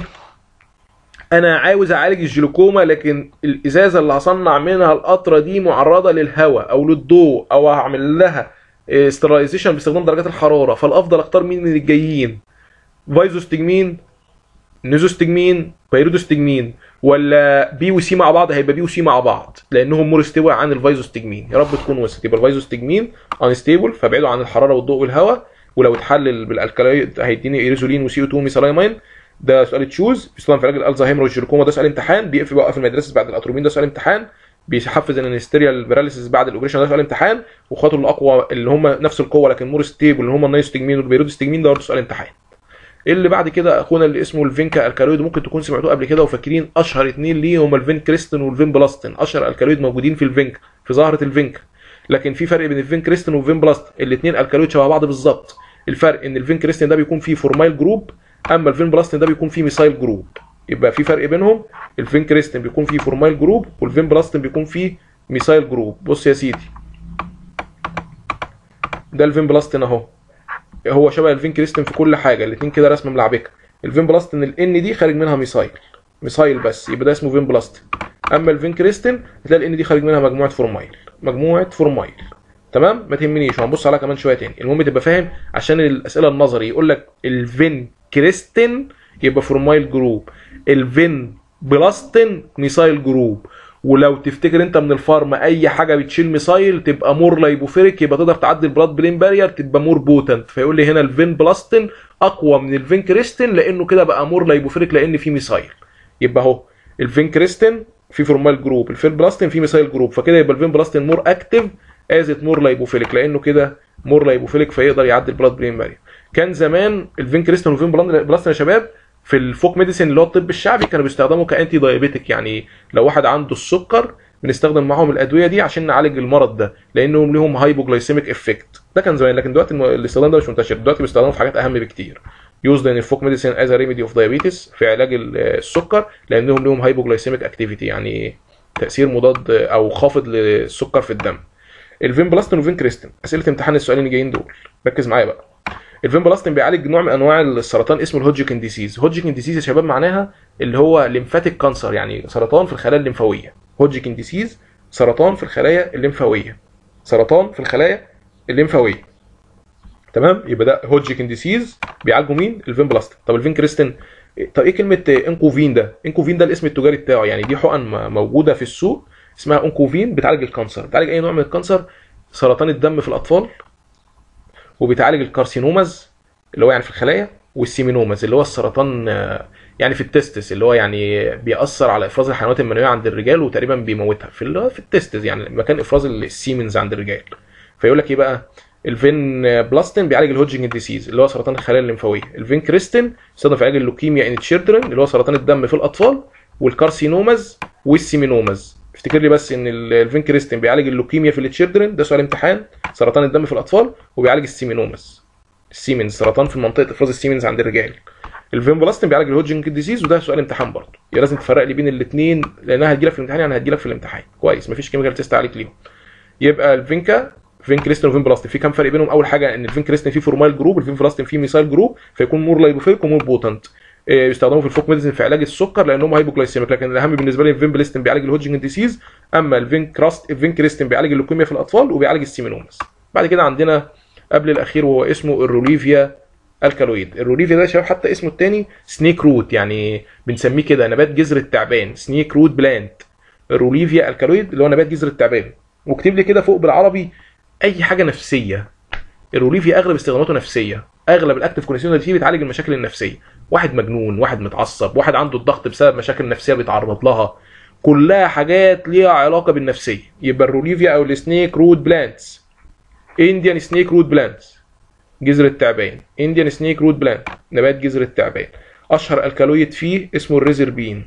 [SPEAKER 1] انا عاوز اعالج الجلوكوما لكن الازازه اللي هصنع منها القطره دي معرضه للهواء او للضوء او هعمل لها استرايزيشن باستخدام درجات الحراره فالافضل اختار مين من الجايين فايزوستجمين نيزوستجمين بيرودوستجمين ولا بي وسي مع بعض هيبقى بي وسي مع بعض لانهم مور ستيبل عن الفايزوستجمين يا رب تكون وصلت يبقى الفايزوستجمين انستيبل فابعده عن الحراره والضوء والهواء ولو اتحلل بالالكالويد هيديني ايريزولين وسي او 2 ميثايلامين ده سؤال تشوز بيستخدم في علاج الالزهايمر والجلوكوما ده سؤال امتحان بيقفل بيوقف المدرسه بعد الاتروبين ده سؤال امتحان بيحفز الانستيريال باراليسيس بعد الاوبريشن ده سؤال امتحان واخواته الاقوى اللي هم نفس القوه لكن مور ستيبل اللي هم النايستجمين والبيرودوستجمين ده برضه سؤال امتحان اللي بعد كده اخونا اللي اسمه الفينكا الكالويد ممكن تكون سمعتوه قبل كده وفاكرين اشهر اتنين ليه هما الفين كريستن والفين بلاستن اشهر الكالويد موجودين في الفينك في ظاهره الفينك لكن في فرق بين الفين كريستن والفين بلاستن الاثنين الكالويد شبه بعض بالظبط الفرق ان الفين كريستن ده بيكون فيه فورمايل جروب اما الفين بلاستن ده بيكون فيه ميسايل جروب يبقى في فرق بينهم الفين كريستن بيكون فيه فورمايل جروب والفين بلاستن بيكون فيه ميسايل جروب بص يا سيدي ده الفين بلاستن اهو هو شبه الفين كريستن في كل حاجه الاثنين كده رسمه ملعبكه الفين بلاستن الان دي خارج منها ميسايل ميسايل بس يبقى ده اسمه فين بلاستن اما الفين كريستن هتلاقي الان دي خارج منها مجموعه فورمايل مجموعه فورمايل تمام ما تهمنيش هنبص عليها كمان شويه تاني المهم تبقى فاهم عشان الاسئله النظري يقول لك الفين كريستن يبقى فورمايل جروب الفين بلاستن ميسايل جروب ولو تفتكر انت من الفارما اي حاجه بتشيل ميسايل تبقى مور لايبوفيريك يبقى تقدر تعدي البلاد برين بارير تبقى مور بوتنت فيقول لي هنا الفين بلاستن اقوى من الفين كريستن لانه كده بقى مور لايبوفيريك لان في ميسايل يبقى اهو الفين كريستن في فورمال جروب الفين بلاستن في ميسايل جروب فكده يبقى الفين بلاستن مور اكتف ازت مور لايبوفيليك لانه كده مور لايبوفيليك فيقدر يعدي البلاد برين بارير كان زمان الفين كريستن والفين بلاستن يا شباب في الفوك ميديسين اللي هو الطب الشعبي كانوا بيستخدموا كانتي دايابيتك يعني لو واحد عنده السكر بنستخدم معاهم الادويه دي عشان نعالج المرض ده لانهم ليهم هايبوجلايسيميك افكت ده كان زمان لكن دلوقتي الاستخدام ده مش منتشر دلوقتي بيستخدموا في حاجات اهم بكتير يوزد ان الفوك ميديسين از ريميدي اوف دايابيتس في علاج السكر لانهم ليهم هايبوجلايسيميك اكتيفيتي يعني تاثير مضاد او خافض للسكر في الدم الفين بلاستن وفين كريستن اسئله امتحان السؤالين الجايين دول ركز معايا بقى الفين بلاستين بيعالج نوع من انواع السرطان اسمه الهوجكن ديسيز هوجكن ديسيز يا شباب معناها اللي هو ليمفاتيك كانسر يعني سرطان في الخلايا الليمفاويه هوجكن ديسيز سرطان في الخلايا الليمفاويه سرطان في الخلايا الليمفاويه تمام يبقى ده هوجكن ديسيز بيعالجوا مين الفين بلاستين طب الفين كريستن طب ايه كلمه انكوفين ده انكوفين ده الاسم التجاري بتاعه يعني دي حقن موجوده في السوق اسمها انكوفين بتعالج الكانسر بتعالج اي نوع من الكانسر سرطان الدم في الاطفال وبتعالج الكارسينوماز اللي هو يعني في الخلايا والسيمينوماز اللي هو السرطان يعني في التستس اللي هو يعني بيأثر على افراز الحيوانات المنويه عند الرجال وتقريبا بيموتها في في التستس يعني مكان افراز السيمنز عند الرجال فيقول لك ايه بقى الفين بلاستين بيعالج الهوجنج ديسيز اللي هو سرطان الخلايا الليمفاويه الفين كريستين بيستخدم في علاج اللوكيميا ان تشيلدرن اللي هو سرطان الدم في الاطفال والكارسينوماز والسيمينوماز افتكر لي بس ان الفين كريستين بيعالج اللوكيميا في التشيلدرن ده سؤال امتحان سرطان الدم في الاطفال وبيعالج السيمينوماز السيمنز سرطان في منطقه افراز السيمنز عند الرجال الفيمبلاستين بيعالج الهوجنج ديزيز وده سؤال امتحان برضه يبقى لازم تفرق لي بين الاثنين لانها هتجيلك في الامتحان يعني هتجيلك في الامتحان كويس مفيش كيميكال تيست عليك ليهم يبقى الفينكا فينكريستين وفينبلاستين في كام فرق بينهم اول حاجه ان الفينكريستين فيه فورمايل جروب الفينبلاستين فيه ميثايل جروب فيكون مور لايبوفيلك ومور بوتنت إيه، بيستخدموا في الفوك ميديسن في علاج السكر لانهم هايبوجلايسيميك لكن الاهم بالنسبه لي الفينبلاستين بيعالج الهوجنج ديسيز اما الفينكراست الفينكريستين بيعالج اللوكيميا في الاطفال وبيعالج السيمينومس بعد كده عندنا قبل الاخير وهو اسمه الروليفيا الكالويد الروليفيا ده يا شباب حتى اسمه الثاني سنيك روت يعني بنسميه كده نبات جذر التعبان سنيك روت بلانت الروليفيا الكالويد اللي هو نبات جذر التعبان واكتب لي كده فوق بالعربي اي حاجه نفسيه الروليفيا اغلب استخداماته نفسيه اغلب الاكتف كونسيوم اللي فيه بتعالج المشاكل النفسيه واحد مجنون واحد متعصب واحد عنده الضغط بسبب مشاكل نفسيه بيتعرض لها كلها حاجات ليها علاقه بالنفسيه يبقى الروليفيا او السنيك روت بلانتس انديان سنيك روت بلانتس جذر التعبان انديان سنيك روت بلانت نبات جذر التعبان اشهر الكالويد فيه اسمه الريزربين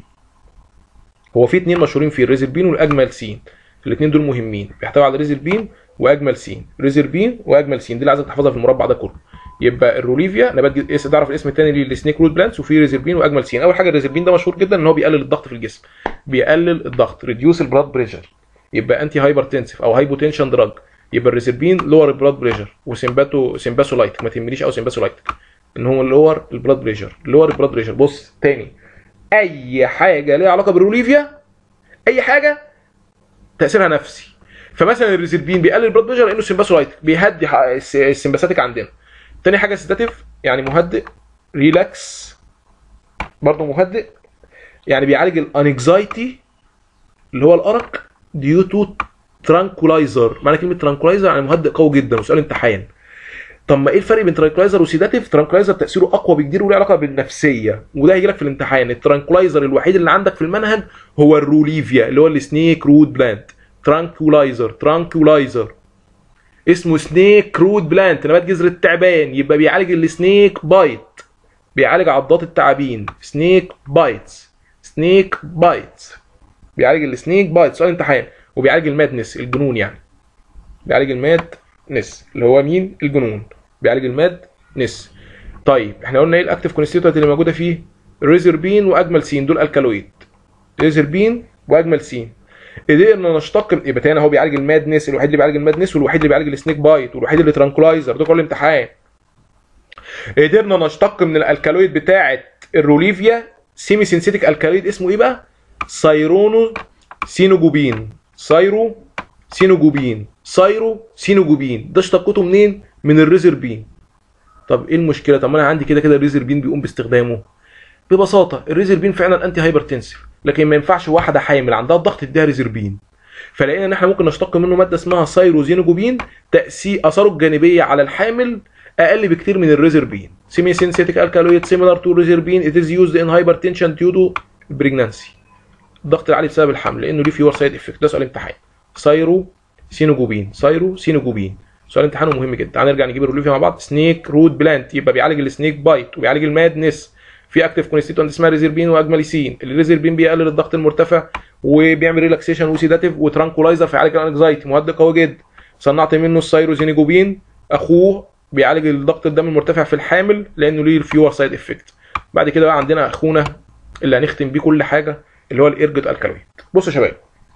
[SPEAKER 1] هو في اتنين مشهورين فيه الريزربين والاجمل سين الاثنين دول مهمين بيحتوي على ريزربين واجمل سين ريزربين واجمل سين دي اللي عايزك تحفظها في المربع ده كله يبقى الروليفيا نبات جز... تعرف الاسم الثاني للسنيك روت بلانتس وفي ريزربين واجمل سين اول حاجه الريزربين ده مشهور جدا ان هو بيقلل الضغط في الجسم بيقلل الضغط ريديوس البلاد بريشر يبقى انتي هايبرتنسيف او هايبوتنشن دراج يبقى الريزربين لور البلاد بريشر وسيمباتو سيمباسولايتك ما تهمنيش او سيمباسولايتك ان هو لور البلاد بريشر لور البلاد بريشر بص تاني اي حاجه ليها علاقه بالروليفيا اي حاجه تاثيرها نفسي فمثلا الريزربين بيقلل البلاد بريشر لانه سيمباسولايتك بيهدي ح- الس- السمباثيك عندنا تاني حاجه سيداتيف يعني مهدئ ريلاكس برضه مهدئ يعني بيعالج الانكزايتي اللي هو الارق ديو تو ترانكولايزر معنى كلمه ترانكولايزر يعني مهدئ قوي جدا وسؤال امتحان طب ما ايه الفرق بين ترانكولايزر وسيداتيف ترانكولايزر تاثيره اقوى بكتير وله علاقه بالنفسيه وده هيجي لك في الامتحان الترانكولايزر الوحيد اللي عندك في المنهج هو الروليفيا اللي هو السنيك روت بلانت ترانكولايزر ترانكولايزر اسمه سنيك روت بلانت نبات جذر التعبان يبقى بيعالج السنيك بايت بيعالج عضات التعابين سنيك بايتس سنيك بايتس بيعالج السنيك بايت سؤال امتحان وبيعالج المادنس الجنون يعني بيعالج المادنس اللي هو مين الجنون بيعالج المادنس طيب احنا قلنا ايه الاكتيف كونستيتوينت اللي موجوده فيه ريزربين واجمل سين دول الكالويد ريزربين واجمل سين قدرنا نشتق يبقى تاني هو بيعالج المادنس الوحيد اللي بيعالج المادنس والوحيد اللي بيعالج السنيك بايت والوحيد اللي ترانكولايزر ده كل امتحان قدرنا نشتق من الالكالويد بتاعه الروليفيا سيمي سينثيتيك الكالويد اسمه ايه بقى سايرونو سينوجوبين سايرو سينوجوبين سايرو سينوجوبين ده اشتقته منين من الريزربين طب ايه المشكله طب ما انا عندي كده كده الريزربين بيقوم باستخدامه ببساطه الريزربين فعلا انتي هايبرتنسيف لكن ما ينفعش واحده حامل عندها الضغط تديها ريزربين فلقينا ان احنا ممكن نشتق منه ماده اسمها سايروزينوجوبين تاثير اثاره الجانبيه على الحامل اقل بكتير من الريزربين سيمي سينثيتيك الكالويد سيميلار تو ريزربين ات از يوزد ان هايبرتنشن ديو تو بريجنانسي الضغط العالي بسبب الحمل لانه ليه فيور سايد افكت ده سؤال امتحان سايرو سينوجوبين سايرو سينوجوبين سؤال امتحانه مهم جدا تعال نرجع نجيب الروليفيا مع بعض سنيك روت بلانت يبقى بيعالج السنيك بايت وبيعالج المادنس في اكتيف كونستيتوينت اسمها ريزربين واجماليسين الريزربين بيقلل الضغط المرتفع وبيعمل ريلاكسيشن وسيداتيف وترانكولايزر فيعالج الانكزايتي مهدئ قوي جدا صنعت منه السايروزينيجوبين اخوه بيعالج الضغط الدم المرتفع في الحامل لانه ليه فيور سايد افكت بعد كده بقى عندنا اخونا اللي هنختم بيه كل حاجه اللي هو الارجوت الكالويد بصوا يا شباب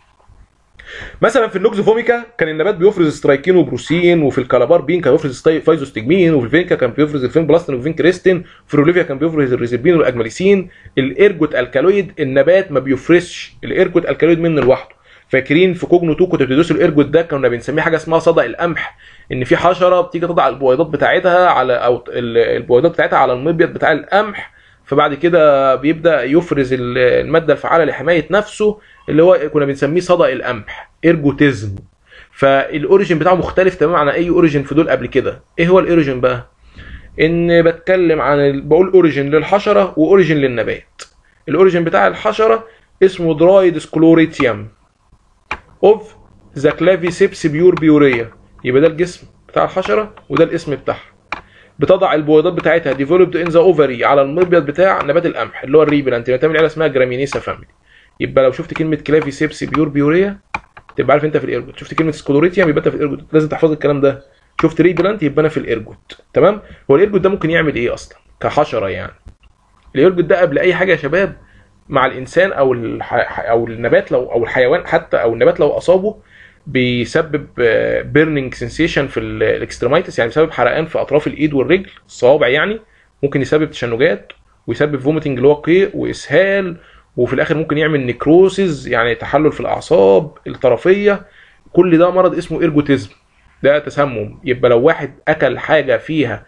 [SPEAKER 1] مثلا في النوكزوفوميكا كان النبات بيفرز سترايكين وبروسين وفي الكالابار بين كان بيفرز ستاي- فايزوستجمين وفي الفينكا كان بيفرز الفين بلاستين والفين كريستين في الروليفيا كان بيفرز الريزربين والاجماليسين الارجوت الكالويد النبات ما بيفرزش الارجوت الكالويد منه لوحده فاكرين في كوجنو 2 كنتوا بتدرسوا الارجوت ده كنا بنسميه حاجه اسمها صدأ القمح ان في حشره بتيجي تضع البويضات بتاعتها على او ال- البويضات بتاعتها على المبيض بتاع القمح فبعد كده بيبدا يفرز ال- الماده الفعاله لحمايه نفسه اللي هو كنا بنسميه صدأ القمح ارجوتيزم فالاوريجين بتاعه مختلف تماما عن اي اوريجين في دول قبل كده ايه هو الاوريجين بقى ان بتكلم عن ال- بقول اوريجين للحشره واوريجين للنبات الاوريجين بتاع الحشره اسمه درايد سكلوريتيوم اوف ذا كلافيسيبس بيور بيوريا يبقى ده الجسم بتاع الحشره وده الاسم بتاعها بتضع البويضات بتاعتها ديفلوبد ان ذا اوفري على المبيض بتاع نبات القمح اللي هو الريبلانت بتعمل عيله اسمها جرامينيسا فاميلي يبقى لو شفت كلمه كلافيسيبس بيور بيوريا تبقى عارف انت في الارجوت شفت كلمه سكلوريتيوم يبقى انت في الارجوت لازم تحفظ الكلام ده شفت ريبلانت يبقى انا في الارجوت تمام هو الارجوت ده ممكن يعمل ايه اصلا كحشره يعني الارجوت ده قبل اي حاجه يا شباب مع الانسان او الح... او النبات لو او الحيوان حتى او النبات لو اصابه بيسبب بيرنينج سensation في الاكسترمايتس يعني بيسبب حرقان في اطراف الايد والرجل الصوابع يعني ممكن يسبب تشنجات ويسبب فوميتنج اللي هو قيء واسهال وفي الاخر ممكن يعمل نيكروسيز يعني تحلل في الاعصاب الطرفيه كل ده مرض اسمه ايرجوتيزم ده تسمم يبقى لو واحد اكل حاجه فيها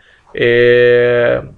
[SPEAKER 1] آه،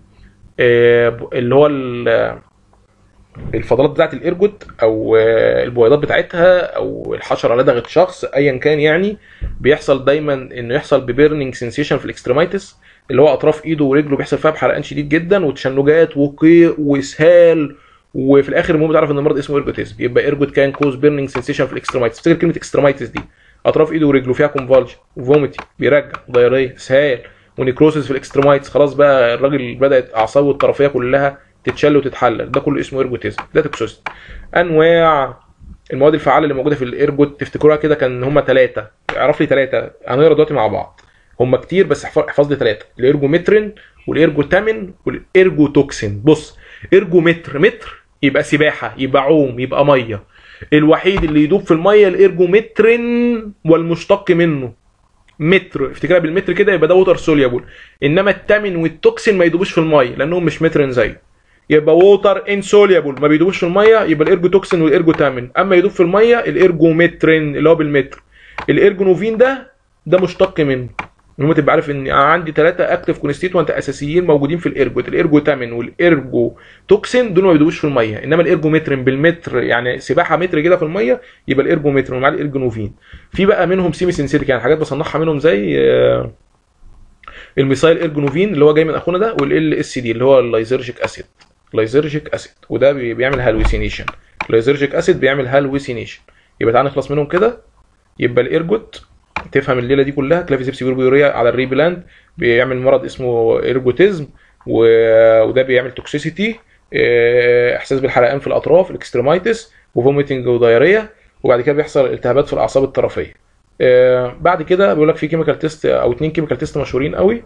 [SPEAKER 1] آه، اللي هو ال- الفضلات بتاعت الارجوت او آه، البويضات بتاعتها او الحشره لدغت شخص ايا كان يعني بيحصل دايما انه يحصل ببيرنينج سensation في الاكسترمايتس اللي هو اطراف ايده ورجله بيحصل فيها بحرقان شديد جدا وتشنجات وقيء واسهال وفي الاخر المهم تعرف ان المرض اسمه ايرجوتيزم يبقى ايرجوت كان كوز بيرنينج سensation في الاكسترمايتس افتكر كلمه اكسترمايتس دي اطراف ايده ورجله فيها كونفالجن وفوميتي بيرجع ضياريه اسهال ونيكروسيس في الاكسترمايتس خلاص بقى الراجل بدات اعصابه الطرفيه كلها تتشل وتتحلل ده كله اسمه ايرجوتيزم ده توكسوسيتي انواع المواد الفعاله اللي موجوده في الايرجوت تفتكروها كده كان هم ثلاثه اعرف لي ثلاثه هنقرا دلوقتي مع بعض هم كتير بس احفظ احفظ لي ثلاثه الارجومترين والارجوتامين والارجوتوكسين بص ارجومتر متر يبقى سباحه يبقى عوم يبقى ميه الوحيد اللي يدوب في الميه الارجومترين والمشتق منه متر افتكرها بالمتر كده يبقى ده ووتر سوليبل انما التامين والتوكسين ما يدوبوش في الميه لانهم مش مترين زيه يبقى ووتر انسوليبل ما بيدوبوش في الميه يبقى الارجوتوكسين والارجوتامين اما يدوب في الميه الارجومترين اللي هو بالمتر الارجونوفين ده ده مشتق منه المهم تبقى عارف ان عندي ثلاثه اكتف كونستيتوانت اساسيين موجودين في الارجوت الارجوتامين والارجو توكسين دول ما بيدوبوش في الميه انما الارجومترين بالمتر يعني سباحه متر كده في الميه يبقى الارجومترين ومعاه الارجونوفين في بقى منهم سيمي سينسيتيك يعني حاجات بصنعها منهم زي آه، الميثايل ارجونوفين اللي هو جاي من اخونا ده والال اس دي اللي هو اللايزرجيك اسيد لايزرجيك اسيد وده بي- بيعمل هالوسينيشن لايزرجيك اسيد بيعمل هالوسينيشن يبقى تعالى نخلص منهم كده يبقى الارجوت تفهم الليله دي كلها كلافيزيبس بيوربيوريا على الريبلاند بيعمل مرض اسمه ايرجوتيزم و- وده بيعمل توكسيسيتي آه، احساس بالحرقان في الاطراف الاكسترمايتس وفوميتنج ودايريا وبعد كده بيحصل التهابات في الاعصاب الطرفيه آه، بعد كده بيقول لك في كيميكال تيست او اتنين كيميكال تيست مشهورين قوي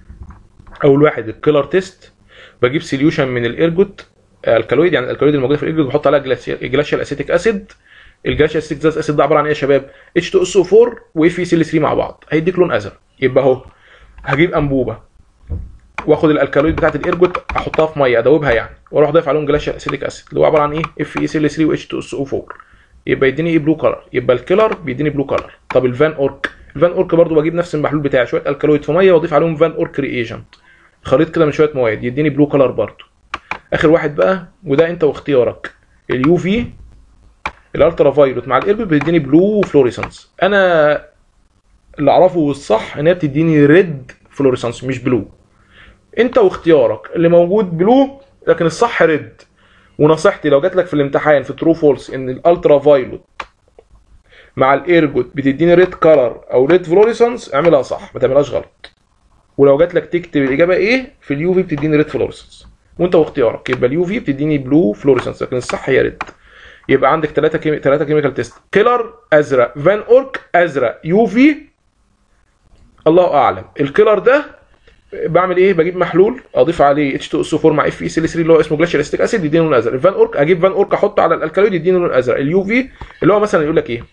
[SPEAKER 1] اول واحد الكيلر تيست بجيب سوليوشن من الارجوت الكالويد يعني الكالويد الموجوده في الارجوت بحط عليها جلاشيال اسيتيك اسيد الجلاشيال اسيتيك اسيد ده عباره عن ايه يا شباب اتش 2 اس 4 واف اي سي 3 مع بعض هيديك لون ازرق يبقى اهو هجيب انبوبه واخد الالكالويد بتاعت الارجوت احطها في ميه ادوبها يعني واروح ضايف عليهم جلاشيال اسيتيك اسيد اللي هو عباره عن ايه اف اي سي 3 واتش 2 اس 4 يبقى يديني ايه بلو كلر يبقى الكيلر بيديني بلو كلر طب الفان اورك الفان اورك برضو بجيب نفس المحلول بتاعي شويه الكالويد في ميه واضيف عليهم فان اورك ريجنت خليط كده من شويه مواد يديني بلو كلر برضو اخر واحد بقى وده انت واختيارك اليو في الالترا فايولوت مع الاربل بتديني بلو فلوريسنس انا اللي اعرفه الصح ان هي بتديني ريد فلوريسنس مش بلو انت واختيارك اللي موجود بلو لكن الصح ريد ونصيحتي لو جات لك في الامتحان في ترو فولس ان الالترا فايولوت مع الايرجوت بتديني ريد كلر او ريد فلوريسنس اعملها صح ما تعملهاش غلط ولو جات لك تكتب الاجابه ايه في اليو في بتديني ريد فلوريسنس وانت واختيارك يبقى اليو في بتديني بلو فلوريسنس لكن الصح هي ريد يبقى عندك ثلاثه كيمي... ثلاثه كيميكال تيست كيلر ازرق فان اورك ازرق يو في الله اعلم الكيلر ده بعمل ايه بجيب محلول اضيف عليه اتش 2 اس 4 مع اف اي سي 3 اللي هو اسمه جلاشيال استيك اسيد يديني لون ازرق الفان اورك اجيب فان اورك احطه على الالكالويد يديني لون ازرق اليو في اللي هو مثلا يقول لك ايه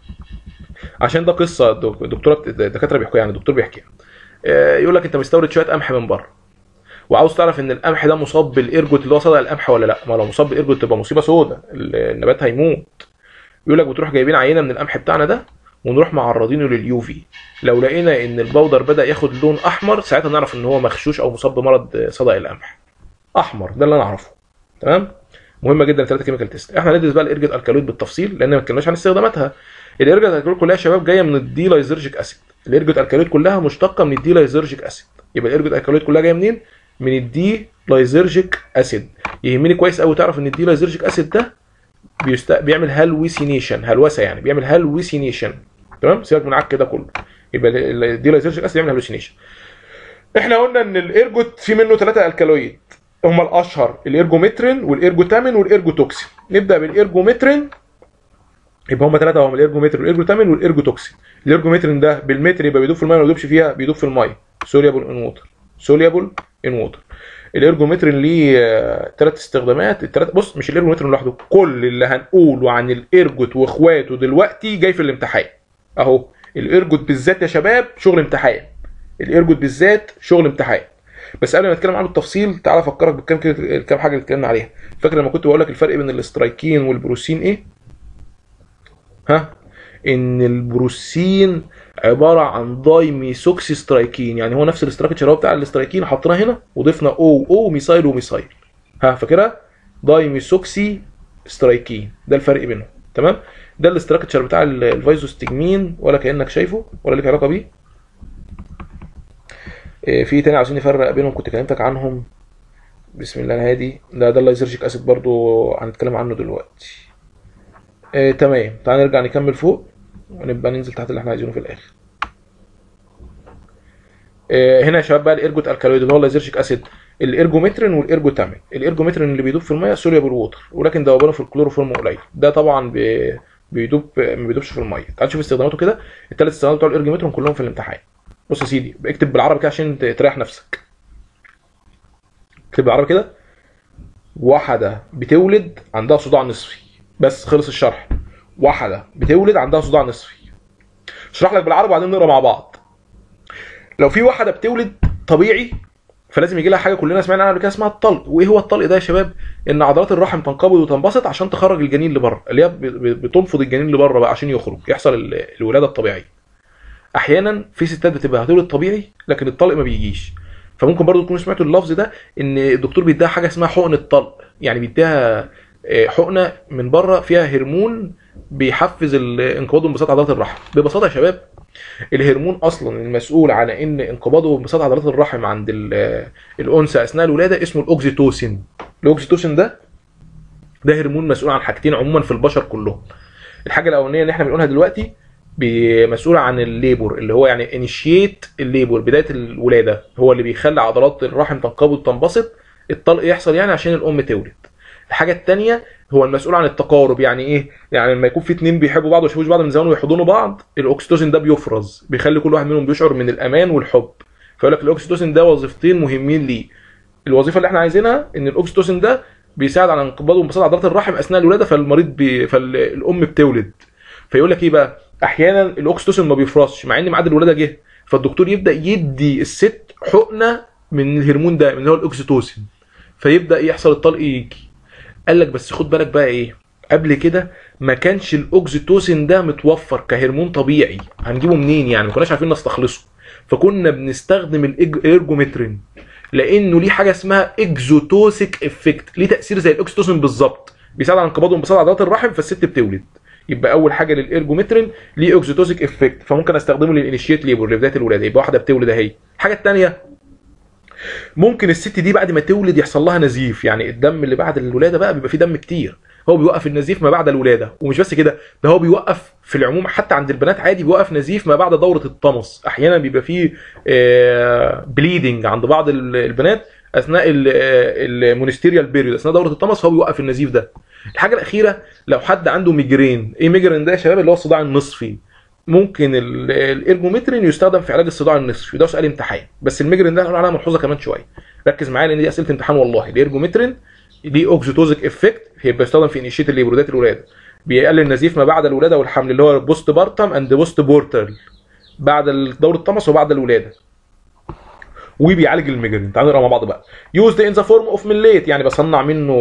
[SPEAKER 1] عشان ده قصه دك- دكتوره الدكاتره بيحكوا يعني الدكتور بيحكيها آه، يقول لك انت مستورد شويه قمح من بره وعاوز تعرف ان القمح ده مصاب بالارجوت اللي هو صدى القمح ولا لا ما لو مصاب بالارجوت تبقى مصيبه سودة النبات هيموت يقول لك بتروح جايبين عينه من القمح بتاعنا ده ونروح معرضينه لليو في لو لقينا ان البودر بدا ياخد لون احمر ساعتها نعرف ان هو مغشوش او مصاب بمرض صدى القمح احمر ده اللي انا اعرفه تمام مهمه جدا ثلاثه كيميكال تيست احنا هندرس بقى الارجت الكالويد بالتفصيل لان ما اتكلمناش عن استخداماتها الارجت الكالويد كلها يا شباب جايه من الديلايزرجيك اسيد الارجت الكالويد كلها مشتقه من الديلايزرجيك اسيد يبقى الارجت الكالويد كلها جايه منين من الديلايزرجيك اسيد يهمني كويس قوي تعرف ان الديلايزرجيك اسيد ده بيست... بيعمل هالويسينيشن هلوسه يعني بيعمل هالويسينيشن تمام سيبك من عك كده كله يبقى الديلايزرجيك اسيد يعمل هالوسينيشن احنا قلنا ان الارجوت في منه ثلاثه الكالويد هما الاشهر الارجومترين والارجوتامين والارجوتوكسين نبدا بالارجومترين يبقى هما ثلاثه هم الارجومتر والارجوتامين والارجوتوكسين الارجومترين ده بالمتر يبقى بيدوب في الميه ما بيدوبش فيها بيدوب في الميه سوليبل ان ووتر سوليبل ان ووتر الارجومترين ليه ثلاث استخدامات الثلاث بص مش الارجومترين لوحده كل اللي هنقوله عن الارجوت واخواته دلوقتي جاي في الامتحان اهو الارجوت بالذات يا شباب شغل امتحان الارجوت بالذات شغل امتحان بس قبل ما نتكلم عنه بالتفصيل تعالى افكرك بكام كده كام حاجه اللي اتكلمنا عليها فاكر لما كنت بقول لك الفرق بين الاسترايكين والبروسين ايه ها ان البروسين عباره عن داي ميثوكسي سترايكين يعني هو نفس الاستراكشر هو بتاع الاسترايكين حطيناه هنا وضفنا او او ميثايل وميثايل ها فاكرها داي ميثوكسي سترايكين ده الفرق بينهم تمام ده الاستراكشر بتاع ال- الفيزوستجمين ولا كانك شايفه ولا ليك علاقه بيه إيه، في تاني عاوزين نفرق بينهم كنت كلمتك عنهم بسم الله الهادي ده ده اللايزرجيك اسيد برضو هنتكلم عنه دلوقتي إيه تمام تعال نرجع نكمل فوق ونبقى ننزل تحت اللي احنا عايزينه في الاخر إيه هنا يا شباب بقى الارجوت الكالويد اللي هو اللايزرجيك اسيد الارجومترين والارجوتامين الارجومترين اللي بيدوب في الميه سوليبل ووتر ولكن ذوبانه في الكلوروفورم قليل ده طبعا بي- بيدوب ما بيدوبش في الميه تعال نشوف استخداماته كده الثلاث استخدامات بتوع الارجومترين كلهم في الامتحان بص يا سيدي اكتب بالعربي كده عشان ت- تريح نفسك اكتب بالعربي كده واحدة بتولد عندها صداع نصفي بس خلص الشرح واحدة بتولد عندها صداع نصفي اشرح لك بالعربي وبعدين نقرا مع بعض لو في واحدة بتولد طبيعي فلازم يجي لها حاجه كلنا سمعنا عنها قبل كده اسمها الطلق وايه هو الطلق ده يا شباب ان عضلات الرحم تنقبض وتنبسط عشان تخرج الجنين لبره اللي هي ب- ب- بتنفض الجنين لبره بقى عشان يخرج يحصل ال- الولاده الطبيعيه احيانا في ستات بتبقى هتولد طبيعي لكن الطلق ما بيجيش فممكن برضو تكونوا سمعتوا اللفظ ده ان الدكتور بيديها حاجه اسمها حقن الطلق يعني بيديها آه، حقنه من بره فيها هرمون بيحفز ال- انقباض وانبساط عضلات الرحم ببساطه يا شباب الهرمون اصلا المسؤول عن ان انقباض وانبساط عضلات الرحم عند ال- الانثى اثناء الولاده اسمه الاوكسيتوسين الاوكسيتوسين ده ده هرمون مسؤول عن حاجتين عموما في البشر كلهم الحاجه الاولانيه اللي احنا بنقولها دلوقتي بي- مسؤول عن الليبور اللي هو يعني انيشيت الليبور بدايه الولاده هو اللي بيخلي عضلات الرحم تنقبض وتنبسط الطلق يحصل يعني عشان الام تولد الحاجه الثانيه هو المسؤول عن التقارب يعني ايه يعني لما يكون في اتنين بيحبوا بعض ويشوفوش بعض من زمان ويحضنوا بعض الاكسيتوسين ده بيفرز بيخلي كل واحد منهم بيشعر من الامان والحب فيقول لك الاكسيتوسين ده وظيفتين مهمين ليه الوظيفه اللي احنا عايزينها ان الاكسيتوسين ده بيساعد على انقباض وانبساط عضلات الرحم اثناء الولاده فالمريض بي... فالام بتولد فيقول لك ايه بقى احيانا الاكسيتوسين ما بيفرزش مع ان ميعاد الولاده جه فالدكتور يبدا يدي الست حقنه من الهرمون ده من اللي هو الاكسيتوسين فيبدا يحصل الطلق يجي قال لك بس خد بالك بقى ايه قبل كده ما كانش الاوكسيتوسين ده متوفر كهرمون طبيعي هنجيبه منين يعني ما كناش عارفين نستخلصه فكنا بنستخدم الايرجومترين لانه ليه حاجه اسمها اكزوتوسيك افكت ليه تاثير زي الاوكسيتوسين بالظبط بيساعد على انقباض وانبساط عضلات الرحم فالست بتولد يبقى اول حاجه للايرجومترين ليه اوكسيتوسيك افكت فممكن استخدمه للانيشيت ليبر لبدايه الولاده يبقى واحده بتولد اهي الحاجه الثانيه ممكن الست دي بعد ما تولد يحصل لها نزيف يعني الدم اللي بعد الولاده بقى بيبقى فيه دم كتير هو بيوقف النزيف ما بعد الولاده ومش بس كده ده هو بيوقف في العموم حتى عند البنات عادي بيوقف نزيف ما بعد دوره الطمس احيانا بيبقى فيه بليدنج عند بعض ال- البنات اثناء المونستيريال بيريود اثناء دوره الطمس فهو بيوقف النزيف ده الحاجه الاخيره لو حد عنده ميجرين ايه ميجرين ده يا شباب اللي هو الصداع النصفي ممكن ال- الارجومترين يستخدم في علاج الصداع النصفي ده سؤال امتحان بس الميجرين ده هنقول عليها ملحوظه كمان شويه ركز معايا لان دي اسئله امتحان والله الارجومترين ليه اوكسيتوزيك افكت هيبقى يستخدم في انيشيت الليبرودات الولاده بيقلل النزيف ما بعد الولاده والحمل اللي هو بوست بارتم اند بوست بورتال بعد دوره الطمس وبعد الولاده وبيعالج الميجرين تعالوا نقرا مع بعض بقى يوزد ان ذا فورم اوف ميليت يعني بصنع منه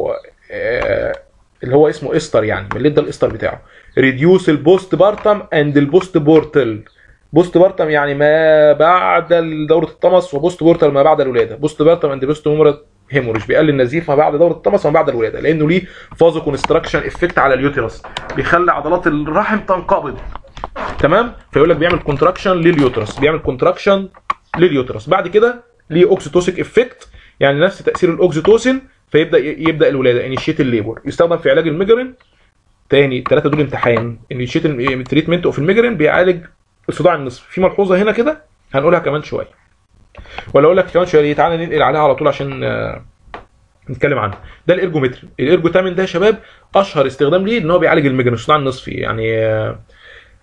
[SPEAKER 1] آه، اللي هو اسمه استر يعني ميليت ده الاستر بتاعه ريديوس البوست بارتم اند البوست بورتال بوست بارتم يعني ما بعد دوره الطمس وبوست بورتال ما بعد الولاده بوست بارتم اند بوست هيموريج هيموريج بيقلل النزيف ما بعد دوره الطمس وما بعد الولاده لانه ليه فازو كونستراكشن افكت على اليوتيرس بيخلي عضلات الرحم تنقبض تمام فيقول لك بيعمل كونتراكشن لليوترس بيعمل كونتراكشن لليوترس بعد كده ليه اوكسيتوسيك افكت يعني نفس تاثير الاوكسيتوسين فيبدا يبدا الولاده انيشيت الليبر يستخدم في علاج الميجرين تاني الثلاثه دول امتحان انيشيت التريتمنت اوف الميجرين بيعالج الصداع النصفي في ملحوظه هنا كده هنقولها كمان شويه ولا اقول لك كمان شويه تعالى ننقل عليها على طول عشان آه، نتكلم عنها ده الارجومتري الارجوتامين ده يا شباب اشهر استخدام ليه ان هو بيعالج الميجرين الصداع النصفي يعني آه،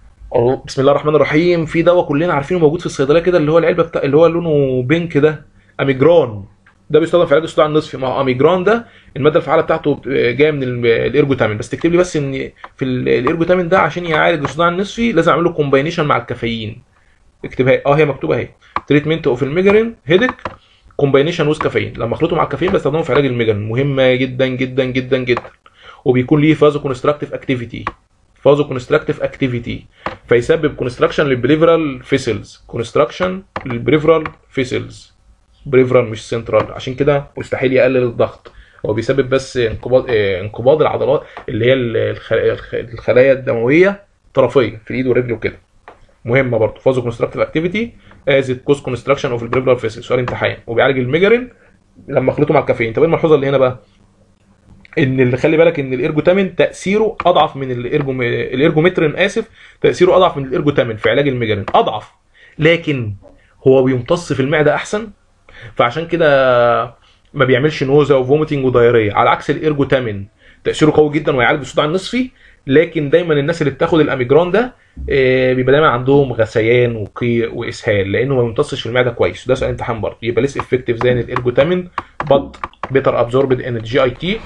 [SPEAKER 1] بسم الله الرحمن الرحيم في دواء كلنا عارفينه موجود في الصيدليه كده اللي هو العلبه بتاع اللي هو لونه بينك ده اميجران ده بيستخدم في علاج الصداع النصفي ما هو اميجران ده الماده الفعاله بتاعته جايه من ال- الارجوتامين بس تكتب لي بس ان في ال- الارجوتامين ده عشان يعالج الصداع النصفي لازم اعمل له كومباينيشن مع الكافيين اكتبها اه هي مكتوبه اهي تريتمنت اوف الميجرين هيدك كومباينيشن ويز كافيين لما اخلطه مع الكافيين بستخدمه في علاج الميجرين مهمه جدا جدا جدا جدا وبيكون ليه فازو كونستراكتيف اكتيفيتي فازو كونستراكتيف اكتيفيتي فيسبب كونستراكشن للبريفرال فيسلز كونستراكشن للبريفرال فيسلز بريفرال مش سنترال عشان كده مستحيل يقلل الضغط هو بيسبب بس انقباض آه، انقباض العضلات اللي هي الخ- الخ- الخلايا الدمويه طرفيه في الايد والرجل وكده مهمه برضه فازو كونستراكتيف اكتيفيتي از كوز كونستراكشن اوف البريفرال فيسل سؤال امتحان وبيعالج الميجرين لما اخلطه مع الكافيين طب ايه الملحوظه اللي هنا بقى ان اللي خلي بالك ان الارجوتامين تاثيره اضعف من الارجو الارجومترين اسف تاثيره اضعف من الارجوتامين في علاج الميجرين اضعف لكن هو بيمتص في المعده احسن فعشان كده ما بيعملش نوزا وفوميتنج ودايريه على عكس الارجوتامين تاثيره قوي جدا ويعالج الصداع النصفي لكن دايما الناس اللي بتاخد الاميجران ده آه، بيبقى دايما عندهم غثيان وقيء واسهال لانه ما بيمتصش في المعده كويس ده سؤال امتحان برضه يبقى ليس افكتيف زي الارجوتامين بط بيتر ابزوربد ان الجي اي تي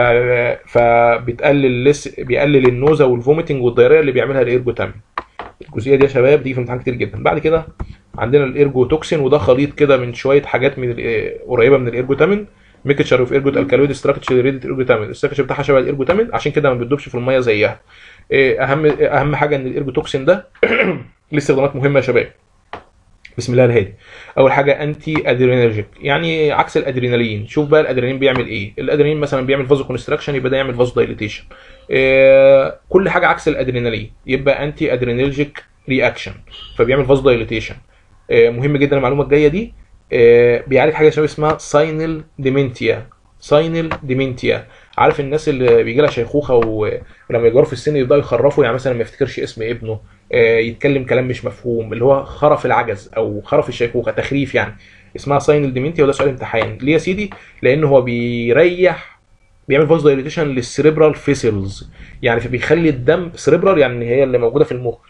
[SPEAKER 1] فبتقلل لس بيقلل النوزا والفوميتنج والدايريه اللي بيعملها الارجوتامين الجزئيه دي يا شباب دي في امتحان كتير جدا بعد كده عندنا الارجو توكسين وده خليط كده من شويه حاجات من ال- قريبه من الارجوتامين ميكتشر اوف ارجوت الكالويد ستراكشر ريدت ارجوتامين الستراكشر بتاعها شبه الارجوتامين عشان كده ما بتدوبش في الميه زيها إيه اهم اهم حاجه ان الارجوتوكسين ده ليه استخدامات مهمه يا شباب بسم الله الهادي اول حاجه انتي ادرينرجيك يعني عكس الادرينالين شوف بقى الادرينالين بيعمل ايه الادرينالين مثلا بيعمل فازو كونستراكشن يبقى ده يعمل فازو دايليتيشن إيه كل حاجه عكس الادرينالين يبقى انتي ادرينرجيك رياكشن فبيعمل فازو دايليتيشن إيه مهم جدا المعلومه الجايه دي إيه بيعالج حاجه يا شباب اسمها ساينل ديمنتيا ساينل ديمنتيا عارف الناس اللي بيجي لها شيخوخه و- ولما يكبروا في السن يبداوا يخرفوا يعني مثلا ما يفتكرش اسم ابنه آه، يتكلم كلام مش مفهوم اللي هو خرف العجز او خرف الشيخوخه تخريف يعني اسمها ساينل ديمنتيا وده سؤال امتحان ليه يا سيدي لان هو بيريح بيعمل فاز دايليتيشن للسريبرال فيسلز يعني فبيخلي الدم سريبرال يعني هي اللي موجوده في المخ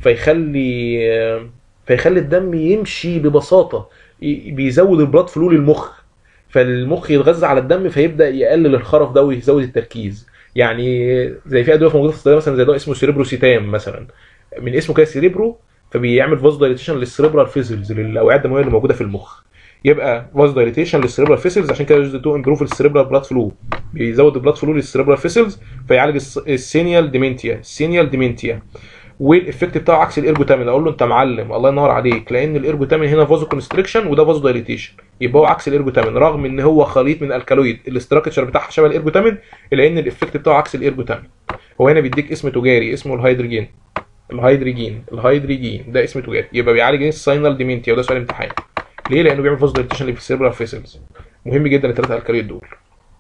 [SPEAKER 1] فيخلي آه، فيخلي الدم يمشي ببساطه ي- بيزود البلاد فلو للمخ فالمخ يتغذى على الدم فيبدا يقلل الخرف ده ويزود التركيز يعني زي في ادويه موجوده في الصيدليه مثلا زي دواء اسمه سيريبروسيتام مثلا من اسمه كده سيريبرو فبيعمل فاز دايليتيشن للسريبرال فيسلز للاوعيه الدمويه اللي موجوده في المخ يبقى فاز دايليتيشن للسريبرال فيسلز عشان كده يوز تو امبروف السريبرال بلاد فلو بيزود البلاد فلو للسريبرال فيسلز فيعالج الس- السينيال ديمنتيا السينيال ديمنتيا والايفكت بتاعه عكس الارجوتامين اقول له انت معلم الله ينور عليك لان الارجوتامين هنا فازو كونستريكشن وده فازو دايليتيشن يبقى هو عكس الارجوتامين رغم ان هو خليط من الكالويد الاستراكشر بتاعها شبه الارجوتامين الا ان الايفكت بتاعه عكس الارجوتامين هو هنا بيديك اسم تجاري اسمه الهيدروجين الهيدروجين الهيدروجين ده اسم تجاري يبقى بيعالج ايه الساينال ديمنتيا وده سؤال امتحان ليه لانه بيعمل فازو دايليتيشن اللي في السيربرال فيسلز مهم جدا الثلاثه الكالويد دول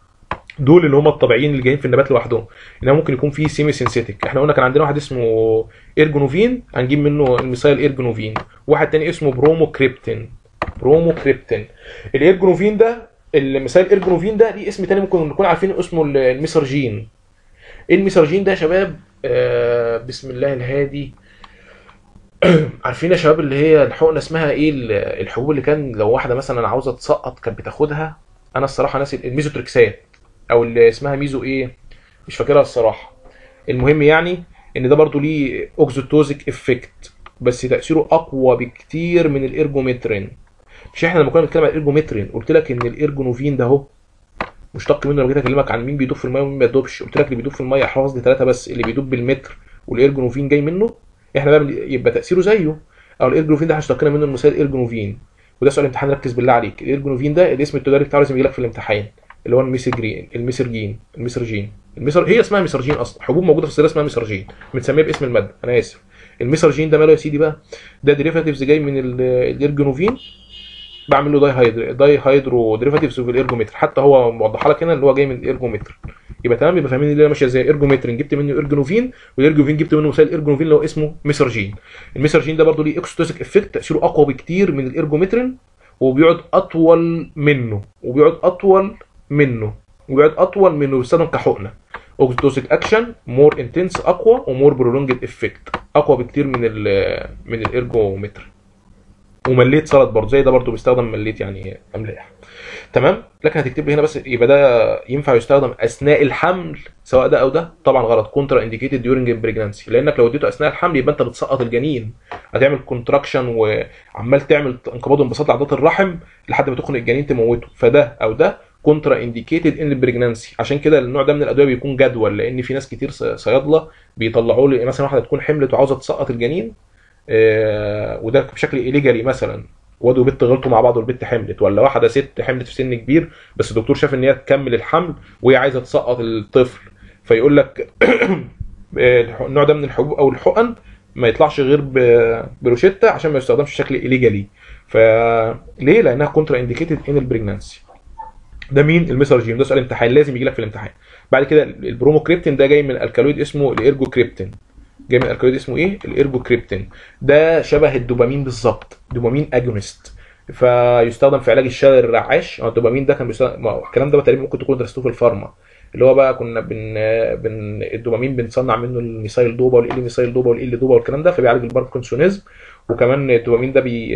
[SPEAKER 1] دول اللي هم الطبيعيين اللي جايين في النبات لوحدهم انما ممكن يكون في سيمي سينسيتك احنا قلنا كان عندنا واحد اسمه ايرجونوفين هنجيب منه الميثايل ايرجونوفين واحد تاني اسمه بروموكريبتين بروموكريبتين الايرجونوفين ده الميثايل ايرجونوفين ده ليه اسم تاني ممكن نكون عارفين اسمه الميسرجين الميسرجين ده يا شباب آه بسم الله الهادي عارفين يا شباب اللي هي الحقنه اسمها ايه ال- الحبوب اللي كان لو واحده مثلا عاوزه تسقط كانت بتاخدها انا الصراحه ناسي الميزوتريكسات او اللي اسمها ميزو ايه مش فاكرها الصراحه المهم يعني ان ده برضو ليه اوكزوتوزيك افكت بس تاثيره اقوى بكتير من الارجومترين مش احنا لما كنا بنتكلم عن الارجومترين قلت لك ان الارجونوفين ده اهو مشتق منه لما جيت اكلمك عن مين بيدوب في الميه ومين ما بيدوبش قلت لك اللي بيدوب في الميه احفظ لي ثلاثه بس اللي بيدوب بالمتر والارجونوفين جاي منه احنا بقى بن- يبقى تاثيره زيه او الارجونوفين ده هنشتقنا منه المثال ارجونوفين وده سؤال امتحان ركز بالله عليك الارجونوفين ده الاسم التجاري بتاعه لازم يجي لك في الامتحان اللي هو الميسرجين الميسرجين الميسرجين الميسر هي اسمها ميسرجين اصلا حبوب موجوده في السياره اسمها ميسرجين متسميه باسم الماده انا اسف الميسرجين ده ماله يا سيدي بقى ده ديريفاتيفز جاي من ال- الارجونوفين بعمل له داي هيدرو داي هيدرو ديريفاتيفز في الارجومتر حتى هو موضحها لك هنا اللي هو جاي من الارجومتر يبقى تمام يبقى فاهمين اللي هي ماشيه ازاي ارجومترين جبت منه ارجونوفين والارجونوفين جبت منه مثال ارجونوفين اللي هو اسمه ميسرجين الميسرجين ده برضه ليه اكسوتوزيك افكت تاثيره اقوى بكتير من الارجومترين وبيقعد اطول منه وبيقعد اطول منه وبيقعد اطول منه بيستخدم كحقنه اوكسيتوسيك اكشن مور انتنس اقوى ومور برولونجد افكت اقوى بكتير من ال من الارجومتر ومليت سلط برضه زي ده برضه بيستخدم مليت يعني املاح تمام لكن هتكتب لي هنا بس يبقى ده ينفع يستخدم اثناء الحمل سواء ده او ده طبعا غلط كونترا انديكيتد ديورنج بريجنانسي لانك لو اديته اثناء الحمل يبقى انت بتسقط الجنين هتعمل كونتراكشن وعمال تعمل انقباض وانبساط لعضلات الرحم لحد ما تخنق الجنين تموته فده او ده كونترا انديكيتد ان البريجنانسي عشان كده النوع ده من الادويه بيكون جدول لان في ناس كتير ص- صيادله بيطلعوا لي مثلا واحده تكون حملت وعاوزه تسقط الجنين آه، وده بشكل ايليجالي مثلا واد وبنت غلطوا مع بعض والبنت حملت ولا واحده ست حملت في سن كبير بس الدكتور شاف ان هي تكمل الحمل وهي عايزه تسقط الطفل فيقول لك النوع ده من الحبوب او الحقن ما يطلعش غير ب- بروشيتا عشان ما يستخدمش بشكل ايليجالي فليه لانها كونترا انديكيتد ان البريجنانسي ده مين الميثرجين ده سؤال امتحان لازم يجي لك في الامتحان بعد كده البروموكريبتين ده جاي من الكالويد اسمه الارجوكريبتين جاي من الكالويد اسمه ايه الارجوكريبتين ده شبه الدوبامين بالظبط دوبامين اجونست فيستخدم في علاج الشلل الرعاش أو الدوبامين ده كان بيستخدم ما هو الكلام ده تقريبا ممكن تكون درستوه في الفارما اللي هو بقى كنا بن, بن الدوبامين بنصنع منه الميثايل دوبا والال ميثايل دوبا والال دوبا والكلام ده فبيعالج الباركنسونيزم وكمان الدوبامين ده بي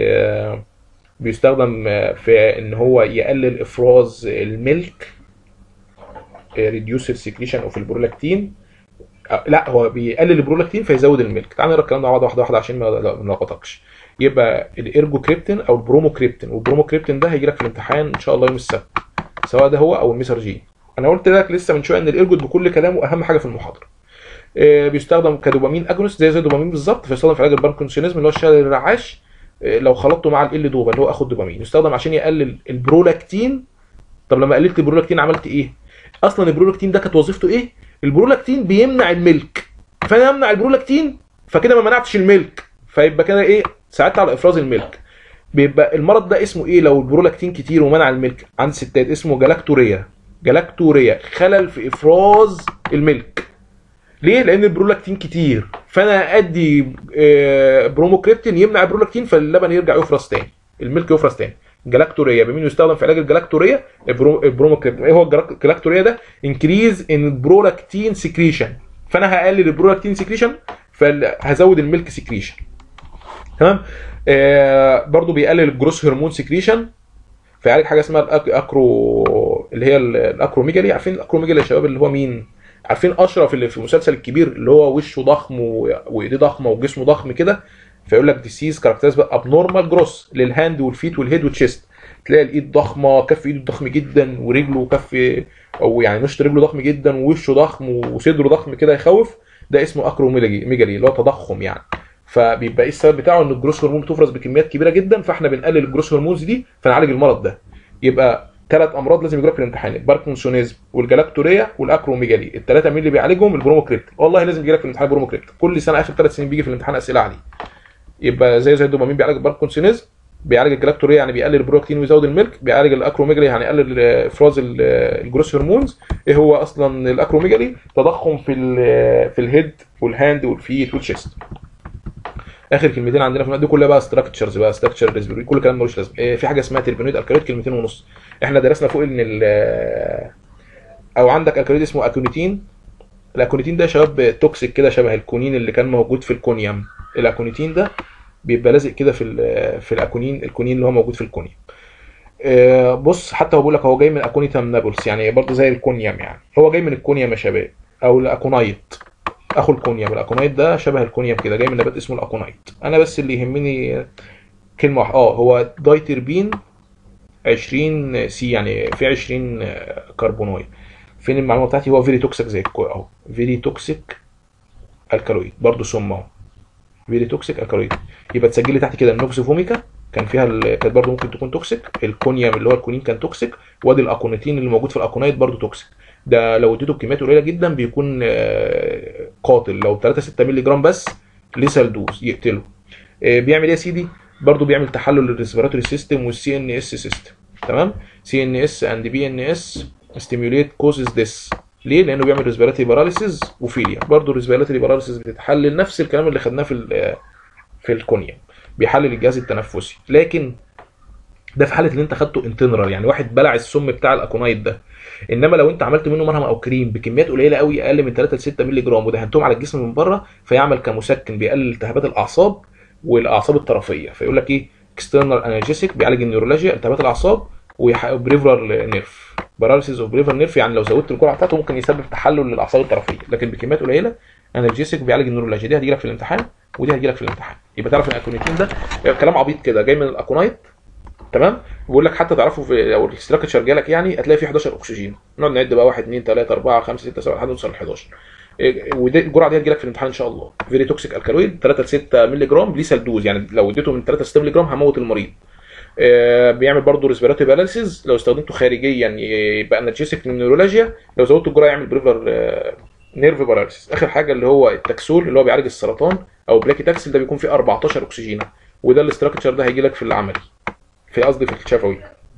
[SPEAKER 1] بيستخدم في ان هو يقلل افراز الملك ريديوس السكريشن اوف البرولاكتين آه، لا هو بيقلل البرولاكتين فيزود الملك تعال نقرا الكلام ده واحده واحده واحده عشان ما ما نلخبطكش يبقى الارجوكريبتين او البروموكريبتين والبروموكريبتين ده هيجي لك في الامتحان ان شاء الله يوم السبت سواء ده هو او الميثرجين انا قلت لك لسه من شويه ان الارجوت بكل كلامه اهم حاجه في المحاضره آه، بيستخدم كدوبامين اجونست زي زي الدوبامين بالظبط فيستخدم في علاج الباركنسونيزم اللي هو الشلل الرعاش آه، لو خلطته مع ال دوبا اللي هو اخو الدوبامين يستخدم عشان يقلل البرولاكتين طب لما قللت البرولاكتين عملت ايه اصلا البرولاكتين ده كانت وظيفته ايه البرولاكتين بيمنع الملك فانا امنع البرولاكتين فكده ما منعتش الملك فيبقى كده ايه ساعدت على افراز الملك بيبقى المرض ده اسمه ايه لو البرولاكتين كتير ومنع الملك عند الستات اسمه جلاكتوريا جلاكتوريا خلل في افراز الملك ليه؟ لان البرولاكتين كتير فانا ادي آه، بروموكريبتين يمنع البرولاكتين فاللبن يرجع يفرز تاني الملك يفرز تاني جلاكتوريا بمين يستخدم في علاج الجلاكتوريا البرو- البروموكريبتين ايه هو الجلاك- الجلاكتوريا ده انكريز ان البرولاكتين سكريشن فانا هقلل البرولاكتين سكريشن فهزود الميلك سكريشن تمام آه برضو بيقلل الجروس هرمون سكريشن فيعالج حاجه اسمها الأك- الاكرو اللي هي ال- الاكروميجالي عارفين الاكروميجالي يا شباب اللي هو مين عارفين اشرف اللي في المسلسل الكبير اللي هو وشه ضخم و- وايديه ضخمه وجسمه ضخم كده فيقول لك ديسيز كاركترز ابنورمال جروس للهاند والفيت والهيد والتشيست تلاقي الايد ضخمه كف ايده ضخم جدا ورجله وكف او يعني مشط رجله ضخم جدا ووشه ضخم وصدره ضخم كده يخوف ده اسمه اكروميجالي ميجالي اللي هو تضخم يعني فبيبقى ايه السبب بتاعه ان الجروس هرمون بتفرز بكميات كبيره جدا فاحنا بنقلل الجروس هرمونز دي فنعالج المرض ده يبقى ثلاث امراض لازم يجوا لك في الامتحان الباركنسونيزم والجلاكتوريا والاكروميجالي الثلاثه مين اللي بيعالجهم البروموكريبت والله لازم يجي لك في الامتحان البروموكريبت كل سنه اخر ثلاث سنين بيجي في الامتحان اسئله عليه يبقى زي زي الدوبامين بيعالج الباركنسونيزم بيعالج الجلاكتوريا يعني بيقلل البرولاكتين ويزود الملك بيعالج الاكروميجالي يعني يقلل افراز ال- الجروس هرمونز ايه هو اصلا الاكروميجالي تضخم في ال- في الهيد والهاند والفيت والشيست اخر كلمتين عندنا في الماده دي كلها بقى ستراكشرز بقى ستراكشر ريسبيري كل كلام ملوش لازمه إيه، في حاجه اسمها تربينويد الكالويد كلمتين ونص احنا درسنا فوق ان ال او عندك الكالويد اسمه اكونيتين الاكونيتين ده يا شباب توكسيك كده شبه الكونين اللي كان موجود في الكونيوم الاكونيتين ده بيبقى لازق كده في ال- في الاكونين الكونين اللي هو موجود في الكونيوم آه، بص حتى هو بيقول لك هو جاي من اكونيتام نابلس يعني برضه زي الكونيوم يعني هو جاي من الكونيوم يا شباب او الاكونايت اخو الكونيوم الاكونايت ده شبه الكونيوم كده جاي من نبات اسمه الاكونايت انا بس اللي يهمني كلمه واحده اه هو دايتربين 20 سي يعني في 20 كربونايد فين المعلومه بتاعتي هو فيري توكسيك زي الكو اهو فيري توكسيك الكالويد برضه سم اهو فيري توكسيك الكالويد يبقى تسجلي تحت كده النوكسوفوميكا كان فيها ال... كانت برضه ممكن تكون توكسيك الكونيوم اللي هو الكونين كان توكسيك وادي الاكونيتين اللي موجود في الاكونايت برضه توكسيك ده لو اديته بكميات قليله جدا بيكون آه، قاتل لو 3 6 مللي جرام بس ليسال دوز يقتله آه، بيعمل ايه يا سيدي برضه بيعمل تحلل للريسبيراتوري سيستم والسي ان اس سيستم تمام سي ان اس اند بي ان اس ستيميوليت كوزز ذس ليه؟ لانه بيعمل ريسبيراتوري باراليسيس وفيليا برضه الريسبيراتوري باراليسيس بتتحلل نفس الكلام اللي خدناه في ال- في الكونيا بيحلل الجهاز التنفسي لكن ده في حاله ان انت خدته انتنرال يعني واحد بلع السم بتاع الاكونايت ده انما لو انت عملت منه مرهم او كريم بكميات قليله قوي اقل من 3 ل 6 مللي جرام ودهنتهم على الجسم من بره فيعمل كمسكن بيقلل التهابات الاعصاب والاعصاب الطرفيه فيقول لك ايه اكسترنال انالجيسيك بيعالج النيورولوجيا التهابات الاعصاب وبريفرال نيرف باراليسيس اوف بريفرال نيرف يعني لو زودت الجرعه بتاعته ممكن يسبب تحلل للاعصاب الطرفيه لكن بكميات قليله انالجيسيك بيعالج النيورولوجيا دي هتجيلك في الامتحان ودي هتجيلك في الامتحان يبقى تعرف ان الاكونيتين ده كلام عبيط كده جاي من الاكونايت تمام بيقول لك حتى تعرفوا في لو الاستراكشر جالك يعني هتلاقي فيه 11 اكسجين نقعد نعد بقى 1 2 3 4 5 6 7 لحد نوصل ل 11 إيه، ودي الجرعه دي هتجيلك في الامتحان ان شاء الله فيري توكسيك الكالويد 3 ل 6 مللي جرام ليسال دوز يعني لو اديته من 3 ل 6 مللي جرام هموت المريض آه، بيعمل برضه ريسبيراتوري باراليسيس لو استخدمته خارجيا يبقى انرجيسيك نيورولوجيا لو زودت الجرعه يعمل بريفر نيرف باراليسيس اخر حاجه اللي هو التكسول اللي هو بيعالج السرطان او بلاكي تاكسل ده بيكون فيه 14 اكسجين وده الاستراكشر ده هيجي لك في العملي في قصدي في الشفوي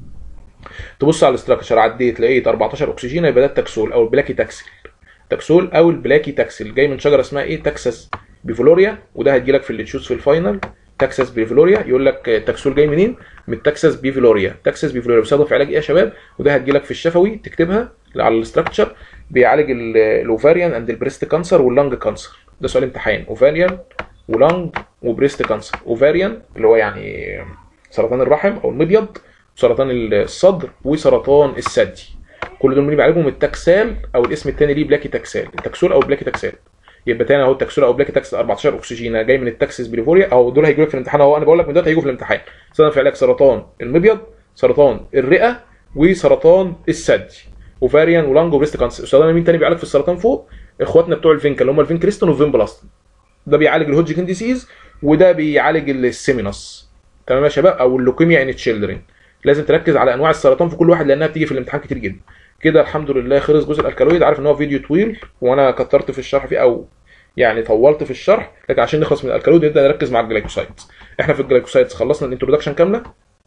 [SPEAKER 1] تبص على الاستراكشر عديت لقيت 14 اكسجين يبقى ده التكسول او البلاكي تاكسل تكسول او البلاكي تاكسل جاي من شجره اسمها ايه تكساس بيفلوريا وده هتجي لك في اللي تشوز في الفاينل تكساس بيفلوريا يقول لك تكسول جاي منين من تكساس بيفلوريا تكساس بيفلوريا بيستخدم في علاج ايه يا شباب وده هتجي لك في الشفوي تكتبها على الاستراكشر بيعالج ال- الاوفاريان اند البريست كانسر واللنج كانسر ده سؤال امتحان اوفاريان ولنج وبريست كانسر اوفاريان اللي هو يعني سرطان الرحم او المبيض سرطان الصدر وسرطان الثدي كل دول مين بيعالجهم التكسال او الاسم الثاني ليه بلاكي تكسال التكسول او بلاكي تكسال يبقى تاني اهو التكسول او بلاكي تكسال 14 اكسجين جاي من التكسس بريفوريا او دول هيجوا لك في الامتحان اهو انا بقول لك من دلوقتي هيجوا في الامتحان استخدم في علاج سرطان المبيض سرطان الرئه وسرطان الثدي اوفاريان ولانج وبريست كانسر استخدمنا مين تاني بيعالج في السرطان فوق اخواتنا بتوع الفينكا اللي هم الفينكريستون والفين بلاستون ده بيعالج الهوجكن ديسيز وده بيعالج السيمينوس تمام يا شباب او اللوكيميا ان تشيلدرن لازم تركز على انواع السرطان في كل واحد لانها بتيجي في الامتحان كتير جدا كده الحمد لله خلص جزء الكالويد عارف ان هو فيديو طويل وانا كترت في الشرح فيه او يعني طولت في الشرح لكن عشان نخلص من الكالويد نبدا نركز مع الجلايكوسايدز احنا في الجلايكوسايدز خلصنا الانترودكشن كامله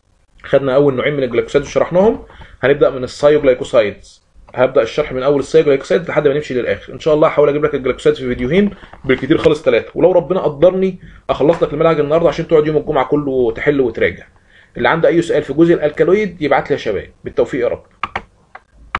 [SPEAKER 1] خدنا اول نوعين من الجلايكوسايدز وشرحناهم هنبدا من السايوجلايكوسايدز هبدا الشرح من اول السايوجلايكوسايد لحد ما نمشي للاخر ان شاء الله هحاول اجيب لك الجلايكوسايدز في فيديوهين بالكتير خالص ثلاثه ولو ربنا قدرني اخلص لك المنهج النهارده عشان تقعد يوم الجمعه كله تحل وتراجع اللي عنده اي سؤال في جزء الالكالويد يبعت لي يا شباب بالتوفيق يا رب